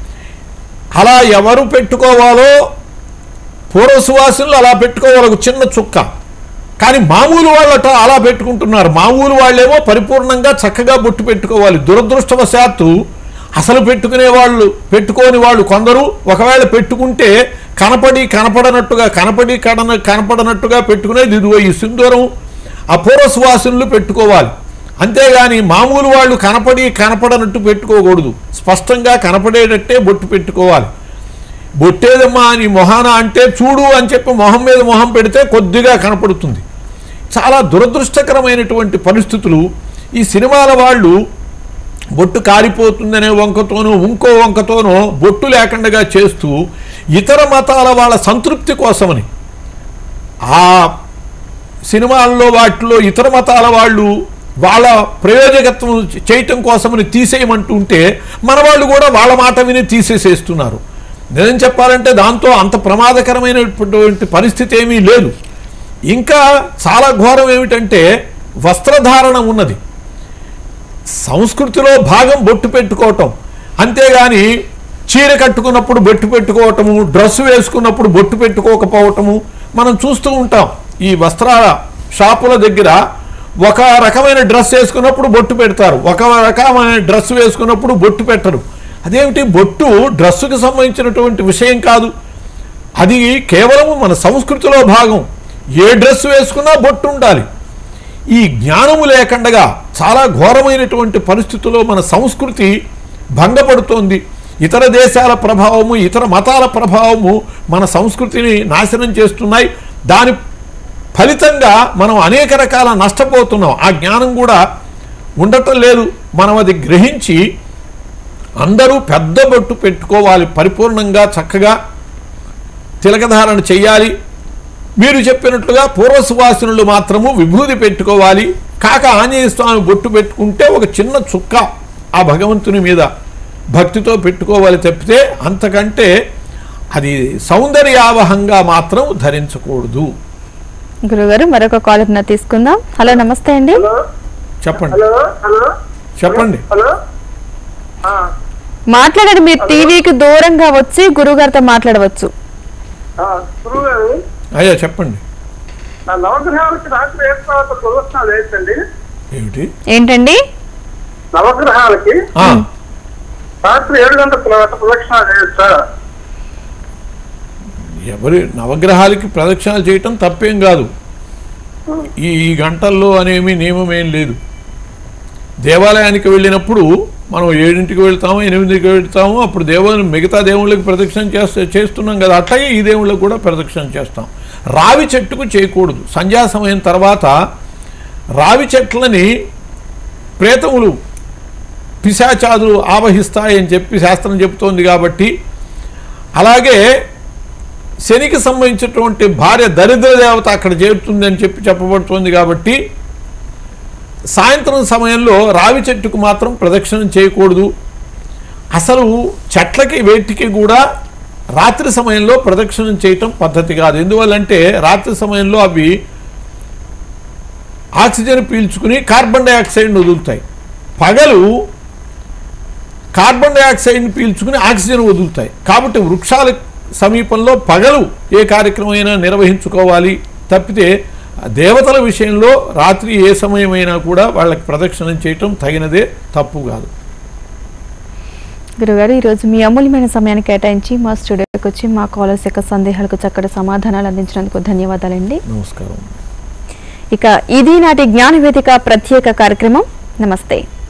అలా ఎవరు పెట్టుకోవాలో పూర్వ సువాసనలు అలా పెట్టుకోవాలి ఒక చిన్న చుక్క కానీ మామూలు వాళ్ళట అలా పెట్టుకుంటున్నారు మామూలు వాళ్ళేమో పరిపూర్ణంగా చక్కగా బొట్టు పెట్టుకోవాలి దురదృష్టవశాత్తు అసలు పెట్టుకునే వాళ్ళు పెట్టుకోని వాళ్ళు కొందరు ఒకవేళ పెట్టుకుంటే కనపడి కనపడనట్టుగా కనపడి కడన కనపడనట్టుగా పెట్టుకునేది ఇదిగో ఈ సింధూరం అపూర్వ సువాసనలు పెట్టుకోవాలి అంతేగాని మామూలు వాళ్ళు కనపడి కనపడనట్టు పెట్టుకోకూడదు స్పష్టంగా కనపడేటట్టే బొట్టు పెట్టుకోవాలి బొట్టేదమ్మా అని మొహాన అంటే చూడు అని చెప్పి మొహం మీద మొహం పెడితే కొద్దిగా కనపడుతుంది చాలా దురదృష్టకరమైనటువంటి పరిస్థితులు ఈ సినిమాల వాళ్ళు బొట్టు కారిపోతుందనే వంకతోనూ ఇంకో వంకతోనో బొట్టు లేకుండా చేస్తూ ఇతర మతాల వాళ్ళ సంతృప్తి కోసమని ఆ సినిమాల్లో వాటిలో ఇతర మతాల వాళ్ళు వాళ్ళ ప్రయోజకత్వం చేయటం కోసమని తీసేయమంటుంటే మన వాళ్ళు కూడా వాళ్ళ మాట విని తీసేసేస్తున్నారు నిజం చెప్పాలంటే దాంతో అంత ప్రమాదకరమైనటువంటి పరిస్థితి ఏమీ లేదు ఇంకా చాలా ఘోరం ఏమిటంటే వస్త్రధారణ ఉన్నది సంస్కృతిలో భాగం బొట్టు పెట్టుకోవటం అంతేగాని చీర కట్టుకున్నప్పుడు బొట్టు పెట్టుకోవటము డ్రెస్ వేసుకున్నప్పుడు బొట్టు పెట్టుకోకపోవటము మనం చూస్తూ ఉంటాం ఈ వస్త్రాల షాపుల దగ్గర ఒక రకమైన డ్రెస్ వేసుకున్నప్పుడు బొట్టు పెడతారు ఒక రకమైన డ్రెస్ వేసుకున్నప్పుడు బొట్టు పెట్టరు అదేమిటి బొట్టు డ్రెస్సుకు సంబంధించినటువంటి విషయం కాదు అది కేవలం మన సంస్కృతిలో భాగం ఏ డ్రెస్ వేసుకున్నా బొట్టు ఉండాలి ఈ జ్ఞానము లేకుండా చాలా ఘోరమైనటువంటి పరిస్థితుల్లో మన సంస్కృతి భంగపడుతోంది ఇతర దేశాల ప్రభావము ఇతర మతాల ప్రభావము మన సంస్కృతిని నాశనం చేస్తున్నాయి దాని ఫలితంగా మనం అనేక రకాల నష్టపోతున్నాం ఆ జ్ఞానం కూడా ఉండటం లేదు మనం అది గ్రహించి అందరూ పెద్ద బొట్టు పెట్టుకోవాలి పరిపూర్ణంగా చక్కగా తిలకధారణ చెయ్యాలి మీరు చెప్పినట్లుగా పూర్వ సువాసనులు మాత్రము విభూది పెట్టుకోవాలి కాక ఆంజనేయ స్వామి బొట్టు పెట్టుకుంటే ఒక చిన్న చుక్క ఆ భగవంతుని మీద భక్తితో పెట్టుకోవాలి తప్పితే అంతకంటే అది సౌందర్యావహంగా మాత్రం ధరించకూడదు గురుగారు మరొక కాలర్ నా తీసుకుందాం హలో నమస్తే అండి చెప్పండి హలో హలో చెప్పండి హలో మాట్లాడండి మీరు టీవీకి దూరంగా వచ్చి గురుగారితో మాట్లాడవచ్చు గురువు గారు అయ్యా చెప్పండి ఆ నవగ్రహాలకి రాత్రి ఏడు తర్వాత ప్రదర్శనలు ఏంటండి ఏమిటి ఏంటండి నవగ్రహాలకి ఆ, రాత్రి ఏడు గంటల తర్వాత ప్రదక్షిణాలు చేయొచ్చా ఎవరి నవగ్రహాలకి ప్రదక్షిణాలు చేయటం తప్పేం కాదు ఈ ఈ గంటల్లో అనేమి నియమం ఏం లేదు దేవాలయానికి వెళ్ళినప్పుడు మనం ఏడింటికి వెళ్తాము ఎనిమిదికి వెళ్తాము అప్పుడు దేవుని మిగతా దేవుళ్ళకి ప్రదక్షిణ చేస్తే చేస్తున్నాం కదా అట్లాగే ఈ దేవుళ్ళకి కూడా ప్రదక్షిణ చేస్తాం రావి చెట్టుకు చేయకూడదు సంధ్యా సమయం తర్వాత రావి చెట్లని ప్రేతములు పిశాచాదులు ఆవహిస్తాయని చెప్పి శాస్త్రం చెబుతోంది కాబట్టి అలాగే శనికి సంబంధించినటువంటి భార్య దరిద్ర దేవత అక్కడ చేరుతుంది అని చెప్పి చెప్పబడుతోంది కాబట్టి సాయంత్రం సమయంలో రావి చెట్టుకు మాత్రం ప్రదక్షిణం చేయకూడదు అసలు చెట్లకి వేటికి కూడా రాత్రి సమయంలో ప్రదక్షిణం చేయటం పద్ధతి కాదు ఎందువల్లంటే రాత్రి సమయంలో అవి ఆక్సిజన్ పీల్చుకుని కార్బన్ డైఆక్సైడ్ని వదులుతాయి పగలు కార్బన్ డైఆక్సైడ్ని పీల్చుకుని ఆక్సిజన్ వదులుతాయి కాబట్టి వృక్షాల సమీపంలో పగలు ఏ కార్యక్రమమైనా నిర్వహించుకోవాలి తప్పితే దేవతల విషయంలో రాత్రి ఏ సమయమైనా కూడా వాళ్ళకి ప్రదక్షిణం చేయటం తగినదే తప్పు కాదు గురుగారు ఈరోజు మీ అమూల్యమైన సమయాన్ని కేటాయించి మా స్టూడియోకి వచ్చి మా కాలర్స్ యొక్క సందేహాలకు చక్కటి సమాధానాలు అందించినందుకు ధన్యవాదాలండి నమస్కారం ఇక ఇది నాటి జ్ఞాన వేదిక ప్రత్యేక కార్యక్రమం నమస్తే